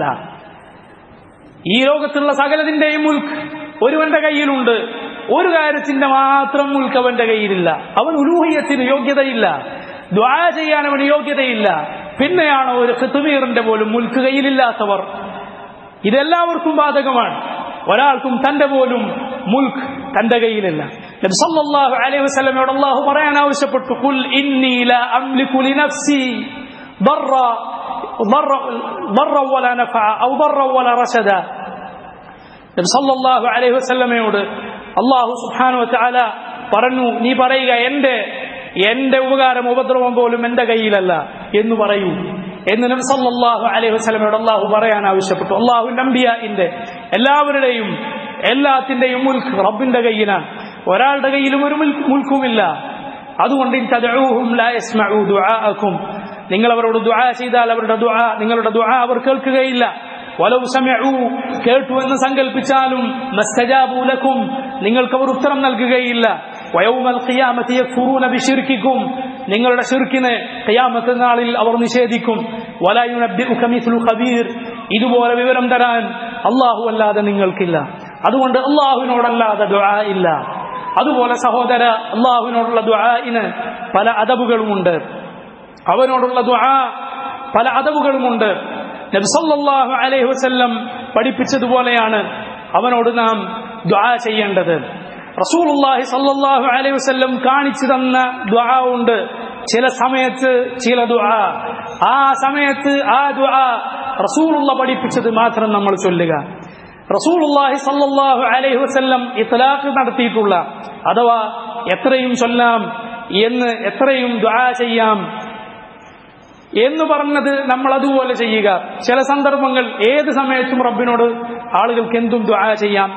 [SPEAKER 1] ഈ ലോകത്തുള്ള സകലതിന്റെയും മുൽക്ക് ഒരുവന്റെ കയ്യിലുണ്ട് ഒരു കാര്യത്തിന്റെ മാത്രം മുൽക്ക് അവന്റെ കയ്യിലില്ല അവൻ ഉലൂഹിയത്തിന് യോഗ്യതയില്ല ദ്വാ ചെയ്യാൻ അവന് യോഗ്യതയില്ല പിന്നെയാണ് ഒരു ഖിത്തുമീറിന്റെ പോലും മുൽക്ക് കയ്യിലില്ലാത്തവർ ഇതെല്ലാവർക്കും ബാധകമാണ് ഒരാൾക്കും തന്റെ പോലും മുൽക്ക് തന്റെ കയ്യിലില്ല നബി സല്ലല്ലാഹു അലൈഹി വസല്ലമയോട് അല്ലാഹു പറയാൻ ആവശ്യപ്പെട്ടു ഖുൽ ഇന്നി ലാ അംലികു ലിനഫ്സി ضرا ضرا ضرا ولا نفعا او ضرا ولا رشدا നബി സല്ലല്ലാഹു അലൈഹി വസല്ലമയോട് അല്ലാഹു സുബ്ഹാനഹു വതആല പറഞ്ഞു നീ പറയുക എന്റെ എന്റെ ഉപകാരം ഉപദ്രവം പോലും എന്റെ കയ്യിലല്ല എന്ന് പറയൂ എന്ന് നബി സല്ലല്ലാഹു അലൈഹി വസല്ലമയോട് അല്ലാഹു പറയാൻ ആവശ്യപ്പെട്ടു അല്ലാഹു നമ്പിയാന്റെ എല്ലാവരുടെയും എല്ലാത്തിന്റെയും മുൽക്ക് റബ്ബിന്റെ കയ്യിലാണ് ഒരാളുടെ കയ്യിലും ഒരു മുൽക്കുമില്ല അതുകൊണ്ട് തദഊഹും ലാ യസ്മഉ ദുആഅക്കും നിങ്ങൾ അവരോട് ദുആ ചെയ്താൽ അവരുടെ ദുആ നിങ്ങളുടെ ദുആ അവർ കേൾക്കുകയില്ല വലൗ സമഉ കേട്ടു എന്ന് സങ്കല്പിച്ചാലും മസ്തജാബു ലക്കും നിങ്ങൾക്ക് അവർ ഉത്തരം നൽകുകയില്ല വയൗമൽ ഖിയാമത്തി യക്ഫുറൂന ബിശിർക്കിക്കും നിങ്ങളുടെ ശിർക്കിനെ ഖിയാമത്ത് നാളിൽ അവർ നിഷേധിക്കും വലാ യുനബ്ബിഉക മിസ്ലു ഖബീർ ഇതുപോലെ വിവരം തരാൻ അല്ലാഹു അല്ലാതെ നിങ്ങൾക്കില്ല അതുകൊണ്ട് അല്ലാഹുവിനോടല്ലാതെ ദുആ ഇല്ല അതുപോലെ സഹോദര അള്ളാഹുവിനോടുള്ള ദുആഇന് പല അദബുകളുമുണ്ട് അവനോടുള്ള ദുആ പല അദബുകളുമുണ്ട് നബി സല്ലല്ലാഹു അലൈഹി വസല്ലം പഠിപ്പിച്ചതുപോലെയാണ് അവനോട് നാം ദുആ ചെയ്യേണ്ടത് റസൂലുള്ളാഹി സല്ലല്ലാഹു അലൈഹി വസല്ലം കാണിച്ചു തന്ന ദുആ ഉണ്ട് ചില സമയത്ത് ചില ദുആ ആ സമയത്ത് ആ ദുആ റസൂലുള്ള പഠിപ്പിച്ചത് മാത്രം നമ്മൾ ചൊല്ലുക റസൂലുള്ളാഹി സല്ലല്ലാഹു അലൈഹി വസല്ലം ഇത്ലാഖ് നടത്തിയിട്ടുള്ള അഥവാ എത്രയും ചൊല്ലാം എന്ന് എത്രയും ദുആ ചെയ്യാം എന്ന് പറഞ്ഞത് നമ്മൾ അതുപോലെ ചെയ്യുക ചില സന്ദർഭങ്ങൾ ഏത് സമയത്തും റബ്ബിനോട് ആളുകൾക്ക് എന്തും ദുആ ചെയ്യാം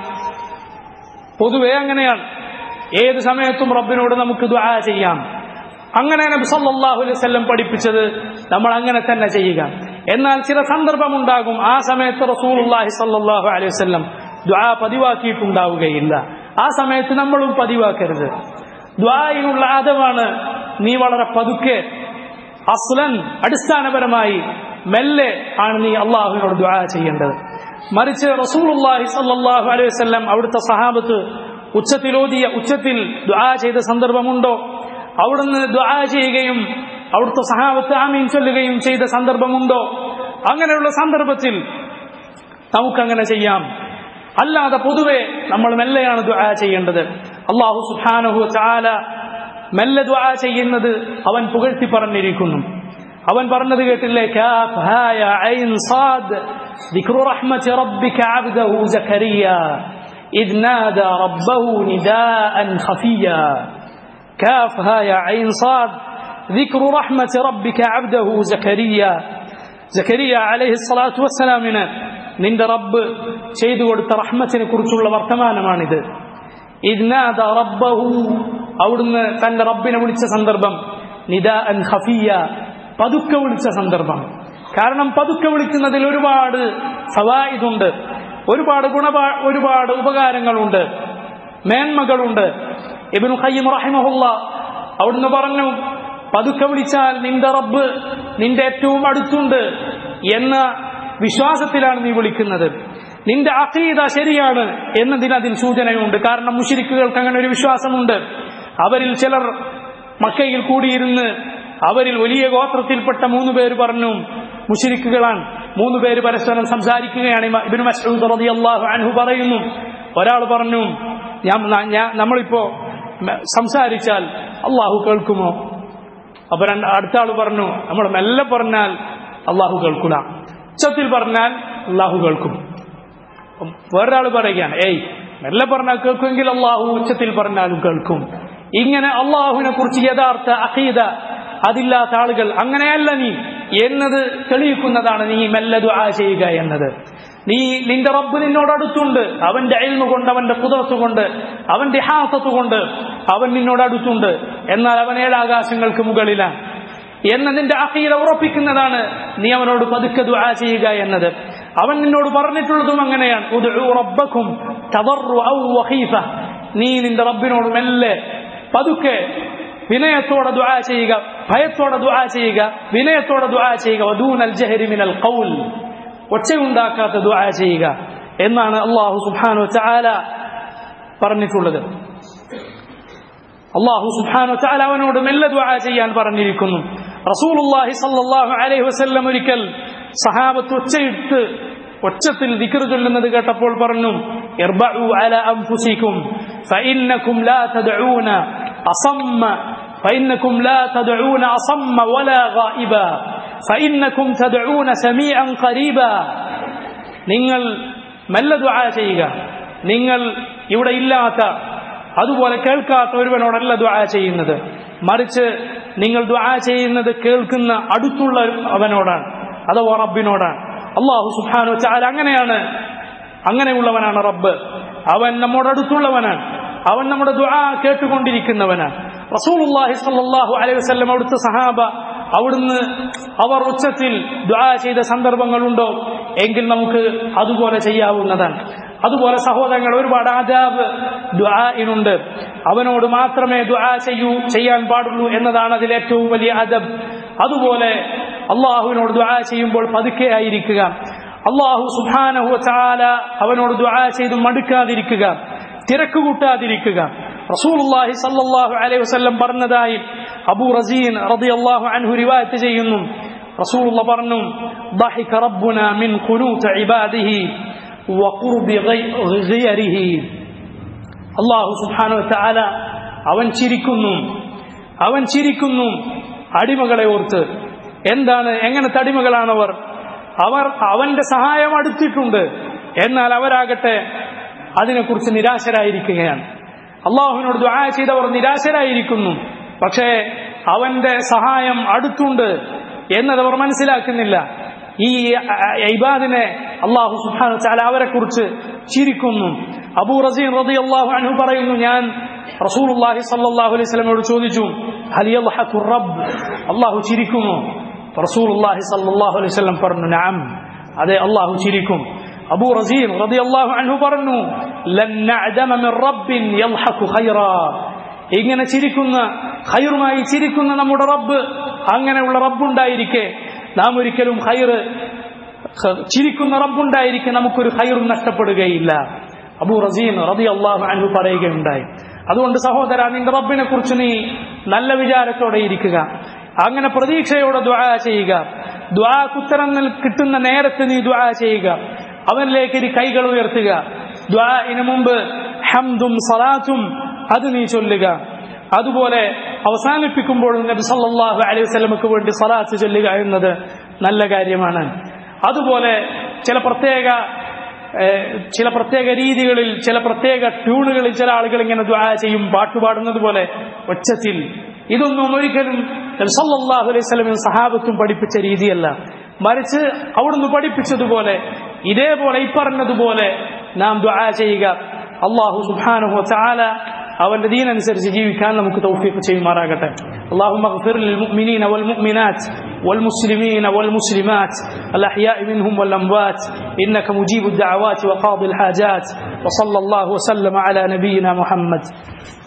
[SPEAKER 1] പൊതുവെ അങ്ങനെയാണ് ഏത് സമയത്തും റബ്ബിനോട് നമുക്ക് ദുആ ചെയ്യാം അങ്ങനെ നബി സല്ലല്ലാഹു അലൈഹി വസല്ലം പഠിപ്പിച്ചത് നമ്മൾ അങ്ങനെ തന്നെ ചെയ്യുക എന്നാൽ ചില സന്ദർഭമുണ്ടാകും ആ സമയത്ത് റസൂലുള്ളാഹി സല്ലല്ലാഹു അലൈഹി വസല്ലം ദുആ പതിവാക്കിയിട്ടുണ്ടാവുകയില്ല ആ സമയത്ത് നമ്മളും പതിവാക്കരുത് ദ്വായിനുള്ള ആദമാണ് നീ വളരെ പതുക്കെ അസ്ലൻ അടിസ്ഥാനപരമായി മെല്ലെ ആണ് നീ അള്ളാഹുവിനോട് ദുആ ചെയ്യേണ്ടത് മറിച്ച് റസൂലുള്ളാഹി സല്ലല്ലാഹു അലൈഹി വസല്ലം അവിടുത്തെ സഹാബത്ത് ഉച്ചത്തിലോതിയ ഉച്ചത്തിൽ ദുആ ചെയ്ത സന്ദർഭമുണ്ടോ അവിടുന്ന് ദുആ ചെയ്യുകയും അവിടുത്തെ സഹാബത്ത് ആമീൻ ചൊല്ലുകയും ചെയ്ത സന്ദർഭമുണ്ടോ അങ്ങനെയുള്ള സന്ദർഭത്തിൽ നമുക്കങ്ങനെ ചെയ്യാം അല്ലാതെ പൊതുവെ നമ്മൾ മെല്ലെയാണ് ദുആ ചെയ്യേണ്ടത് അള്ളാഹു സുബ്ഹാനഹു ചാല മെല്ലെ ദുആ ചെയ്യുന്നത് അവൻ പുകഴ്ത്തി പറഞ്ഞിരിക്കുന്നു അവൻ പറഞ്ഞത് കേട്ടില്ലേ കാഫ് ഹാ യാ ഐൻ സാദ് ذكر رحمة ربك عبده زكريا إذ نادى ربه نداء خفيا كاف ها يا عين صاد ذكر رحمة ربك عبده زكريا زكريا عليه الصلاة والسلام നിന്റെ റബ്ബ് ചെയ്തു കൊടുത്ത റഹ്മത്തിനെ കുറിച്ചുള്ള വർത്തമാനമാണിത് ഇദ്നാദ റബ്ബഹു അവിടുന്ന് തന്റെ റബ്ബിനെ വിളിച്ച സന്ദർഭം നിദാ അൻ ഖഫിയ പതുക്കെ വിളിച്ച സന്ദർഭം കാരണം പതുക്കെ വിളിക്കുന്നതിൽ ഒരുപാട് ഫവായിദുണ്ട് ഒരുപാട് ഗുണ ഒരുപാട് ഉപകാരങ്ങളുണ്ട് മേന്മകളുണ്ട് ഇബ്നു ഖയ്യിം റഹിമഹുല്ല അവിടുന്ന് പറഞ്ഞു പതുക്കെ വിളിച്ചാൽ നിന്റെ റബ്ബ് നിന്റെ ഏറ്റവും അടുത്തുണ്ട് എന്ന വിശ്വാസത്തിലാണ് നീ വിളിക്കുന്നത് നിന്റെ അഖീദ ശരിയാണ് എന്നതിന് അതിൽ സൂചനയുണ്ട് കാരണം മുഷിരിക്കുകൾക്ക് അങ്ങനെ ഒരു വിശ്വാസമുണ്ട് അവരിൽ ചിലർ മക്കയിൽ കൂടിയിരുന്ന് അവരിൽ വലിയ ഗോത്രത്തിൽപ്പെട്ട മൂന്ന് പേര് പറഞ്ഞു മുഷിരിക്കുകളാണ് മൂന്ന് പേര് പരസ്പരം സംസാരിക്കുകയാണ് ഇമ- ഇബ്നു മസ്ഊദ് റളിയല്ലാഹു അൻഹു പറയുന്നു ഒരാൾ പറഞ്ഞു ഞാൻ ഞാൻ- നമ്മളിപ്പോ മ- സംസാരിച്ചാൽ അള്ളാഹു കേൾക്കുമോ അപ്പൊ രണ്ട് അടുത്ത ആൾ പറഞ്ഞു നമ്മൾ മെല്ലെ പറഞ്ഞാൽ അള്ളാഹു കേൾക്കൂല ഉച്ചത്തിൽ പറഞ്ഞാൽ അള്ളാഹു കേൾക്കും അപ്പം വേറൊരാൾ പറയുകയാണ് ഏയ് മെല്ലെ പറഞ്ഞാൽ കേൾക്കുമെങ്കിൽ അള്ളാഹു ഉച്ചത്തിൽ പറഞ്ഞാലും കേൾക്കും ഇങ്ങനെ അള്ളാഹുവിനെ കുറിച്ച് യഥാർത്ഥ അഖീദ അതില്ലാത്ത ആളുകൾ അങ്ങനെയല്ല നീ എന്നത് തെളിയിക്കുന്നതാണ് നീ മെല്ലെ ദുആ ചെയ്യുക എന്നത് നീ നിന്റെ റബ്ബ് നിന്നോട് അടുത്തുണ്ട് അവന്റെ അയൽമ കൊണ്ട് അവന്റെ കുതിർത്ത് കൊണ്ട് അവന്റെ ഹാസത്ത് കൊണ്ട് അവൻ നിന്നോട് അടുത്തുണ്ട് എന്നാൽ അവൻ ഏഴാകാശങ്ങൾക്ക് മുകളിലാണ് എന്ന് നിന്റെ അഖീദ ഉറപ്പിക്കുന്നതാണ് നീ അവനോട് പതുക്കെ ദുആ ചെയ്യുക എന്നത് അവൻ നിന്നോട് പറഞ്ഞിട്ടുള്ളതും അങ്ങനെയാണ് ഉദ്ഉ റബ്ബക്കും തദർറുഅ വഖീഫ നീ നിന്റെ റബ്ബിനോട് മെല്ലെ പതുക്കെ വിനയത്തോടെ ദുആ ചെയ്യുക ഭയത്തോടെ ദുആ ചെയ്യുക വിനയത്തോടെ ദുആ ചെയ്യുക വദൂനൽ ജഹരി മിനൽ ഖൗൽ ഒച്ചയുണ്ടാക്കാത്ത ദുആ ചെയ്യുക എന്നാണ് അള്ളാഹു സുബ്ഹാനഹു വതആല പറഞ്ഞിട്ടുള്ളത് അള്ളാഹു സുബ്ഹാനഹു വതആല അവനോട് മെല്ലെ ദുആ ചെയ്യാൻ പറഞ്ഞിരിക്കുന്നു റസൂലുള്ളാഹി സ്വല്ലല്ലാഹു അലൈഹി വസല്ലം ഒരിക്കൽ സഹാബത്ത് ഒച്ചയിട്ട് ഒച്ചത്തിൽ ദിക്ർ ചൊല്ലുന്നത് കേട്ടപ്പോൾ പറഞ്ഞു ഇർബഉ അലാ അൻഫുസികും ഫഇന്നകും ലാ തദ്ഊന അസമ്മ فإنكم لا تدعون أصم ولا غائبا فإنكم تدعون سميعا قريبا നിങ്ങൾ മെല്ലെ ദുആ ചെയ്യുക നിങ്ങൾ ഇവിടെ ഇല്ലാത്ത അതുപോലെ കേൾക്കാത്ത ഒരുവനോടല്ല ദുആ ചെയ്യുന്നത് മറിച്ച് നിങ്ങൾ ദുആ ചെയ്യുന്നത് കേൾക്കുന്ന അടുത്തുള്ള അവനോടാണ് അഥവാ റബ്ബിനോടാണ് അള്ളാഹു സുബ്ഹാനഹു വതആല അങ്ങനെയാണ് അങ്ങനെയുള്ളവനാണ് റബ്ബ് അവൻ നമ്മുടെ അടുത്തുള്ളവനാണ് അവൻ നമ്മുടെ ദുആ കേട്ടുകൊണ്ടിരിക്കുന്നവനാണ് റസൂലുള്ളാഹി സ്വല്ലല്ലാഹു അലൈഹി വസല്ലം അവിടുത്തെ സഹാബ അവിടുന്ന് അവർ ഉച്ചത്തിൽ ദുആ ചെയ്ത സന്ദർഭങ്ങളുണ്ടോ എങ്കിൽ നമുക്ക് അതുപോലെ ചെയ്യാവുന്നതാണ് അതുപോലെ സഹോദരങ്ങൾ ഒരുപാട് ആദാബ് ദുആഇനുണ്ട് അവനോട് മാത്രമേ ദുആ ചെയ്യൂ ചെയ്യാൻ പാടുള്ളൂ എന്നതാണ് അതിൽ ഏറ്റവും വലിയ അദബ് അതുപോലെ അള്ളാഹുവിനോട് ദുആ ചെയ്യുമ്പോൾ പതുക്കെ ആയിരിക്കുക അള്ളാഹു സുബ്ഹാനഹു വതആല അവനോട് ദുആ ചെയ്ത് മടുക്കാതിരിക്കുക തിരക്ക് കൂട്ടാതിരിക്കുക റസൂലുള്ളാഹി സല്ലല്ലാഹു അലൈഹി വസല്ലം പറഞ്ഞതായി അബൂ റസീൻ റളിയല്ലാഹു അൻഹു റിവായത്ത് ചെയ്യുന്നു റസൂലുള്ള പറഞ്ഞു ضحك ربنا من قنوت عباده وقرب غيره അള്ളാഹു സുബ്ഹാനഹു വതആല അവൻ ചിരിക്കുന്നു അവൻ ചിരിക്കുന്നു അടിമകളെ ഓർത്ത് എന്താണ് എങ്ങനത്തെ അടിമകളാണവർ അവർ അവന്റെ സഹായം അടുത്തിട്ടുണ്ട് എന്നാൽ അവരാകട്ടെ അതിനെക്കുറിച്ച് നിരാശരായിരിക്കുകയാണ് അള്ളാഹുവിനോട് ദുആ ചെയ്തവർ നിരാശരായിരിക്കുന്നു പക്ഷേ അവന്റെ സഹായം അടുത്തുണ്ട് എന്നതവർ മനസ്സിലാക്കുന്നില്ല ഈ ഇബാദിനെ അള്ളാഹു സുബ്ഹാനഹു വതആല അവരെ കുറിച്ച് ചിരിക്കുന്നു അബൂ റസീൻ റളിയല്ലാഹു അൻഹു പറയുന്നു ഞാൻ റസൂലുള്ളാഹി സ്വല്ലല്ലാഹു അലൈഹി വസല്ലമയോട് ചോദിച്ചു ഹൽ യദ്ഹഖു റബ്ബ് അള്ളാഹു ചിരിക്കുമോ റസൂലുള്ളാഹി സ്വല്ലല്ലാഹു അലൈഹി വസല്ലം പറഞ്ഞു നഅം അതെ അള്ളാഹു ചിരിക്കും അബൂ റസീൻ റളിയല്ലാഹു അൻഹു പറഞ്ഞു ലൻ നഅദമ മിൻ റബ്ബിൻ യദ്ഹഖു ഖൈറാ ഇങ്ങനെ ചിരിക്കുന്ന ഖൈറുമായി ചിരിക്കുന്ന നമ്മുടെ റബ്ബ് അങ്ങനെയുള്ള റബ്ബുണ്ടായിരിക്കെ നാം ഒരിക്കലും ഖൈറ് ചിരിക്കുന്ന റബ്ബുണ്ടായിരിക്കെ നമുക്കൊരു ഖൈറും നഷ്ടപ്പെടുകയില്ല അബൂ റസീൻ റതി അള്ളാഹു അൻഹു പറയുകയുണ്ടായി അതുകൊണ്ട് സഹോദര നിന്റെ റബ്ബിനെ കുറിച്ച് നീ നല്ല വിചാരത്തോടെ ഇരിക്കുക അങ്ങനെ പ്രതീക്ഷയോടെ ദ്വാ ചെയ്യുക ദ്വാക്കുത്തരം കിട്ടുന്ന നേരത്ത് നീ ദ്വാ ചെയ്യുക അവനിലേക്ക് ഇനി കൈകൾ ഉയർത്തുക ദ്വാഇന് മുമ്പ് ഹംദും സലാത്തും അത് നീ ചൊല്ലുക അതുപോലെ അവസാനിപ്പിക്കുമ്പോൾ നബി സല്ലല്ലാഹു അലൈഹി വസല്ലമക്ക് വേണ്ടി സലാത്ത് ചൊല്ലുക എന്നത് നല്ല കാര്യമാണ് അതുപോലെ ചില പ്രത്യേക ചില പ്രത്യേക രീതികളിൽ ചില പ്രത്യേക ട്യൂണുകളിൽ ചില ആളുകൾ ഇങ്ങനെ ദ്വാ ചെയ്യും പാട്ടുപാടുന്നത് പോലെ ഒച്ചത്തിൽ ഇതൊന്നും ഒരിക്കലും സല്ലല്ലാഹു അലൈഹി വസല്ലമയും സഹാബത്തും പഠിപ്പിച്ച രീതിയല്ല മറിച്ച് അവിടുന്ന് പഠിപ്പിച്ചതുപോലെ ഇതേപോലെ ഇപ്പറഞ്ഞതുപോലെ നാം ദ്വാ ചെയ്യുക അള്ളാഹു സുബ്ഹാനഹു വതആല അവന്റെ ദീനനുസരിച്ച് ജീവിക്കാൻ നമുക്ക് തൗഫീഖ് ചെയ്യുമാറാകട്ടെ اللهم اغفر للمؤمنين والمؤمنات والمسلمين والمسلمات الأحياء منهم والأموات إنك مجيب الدعوات وقاضي الحاجات وصلى الله وسلم على نبينا محمد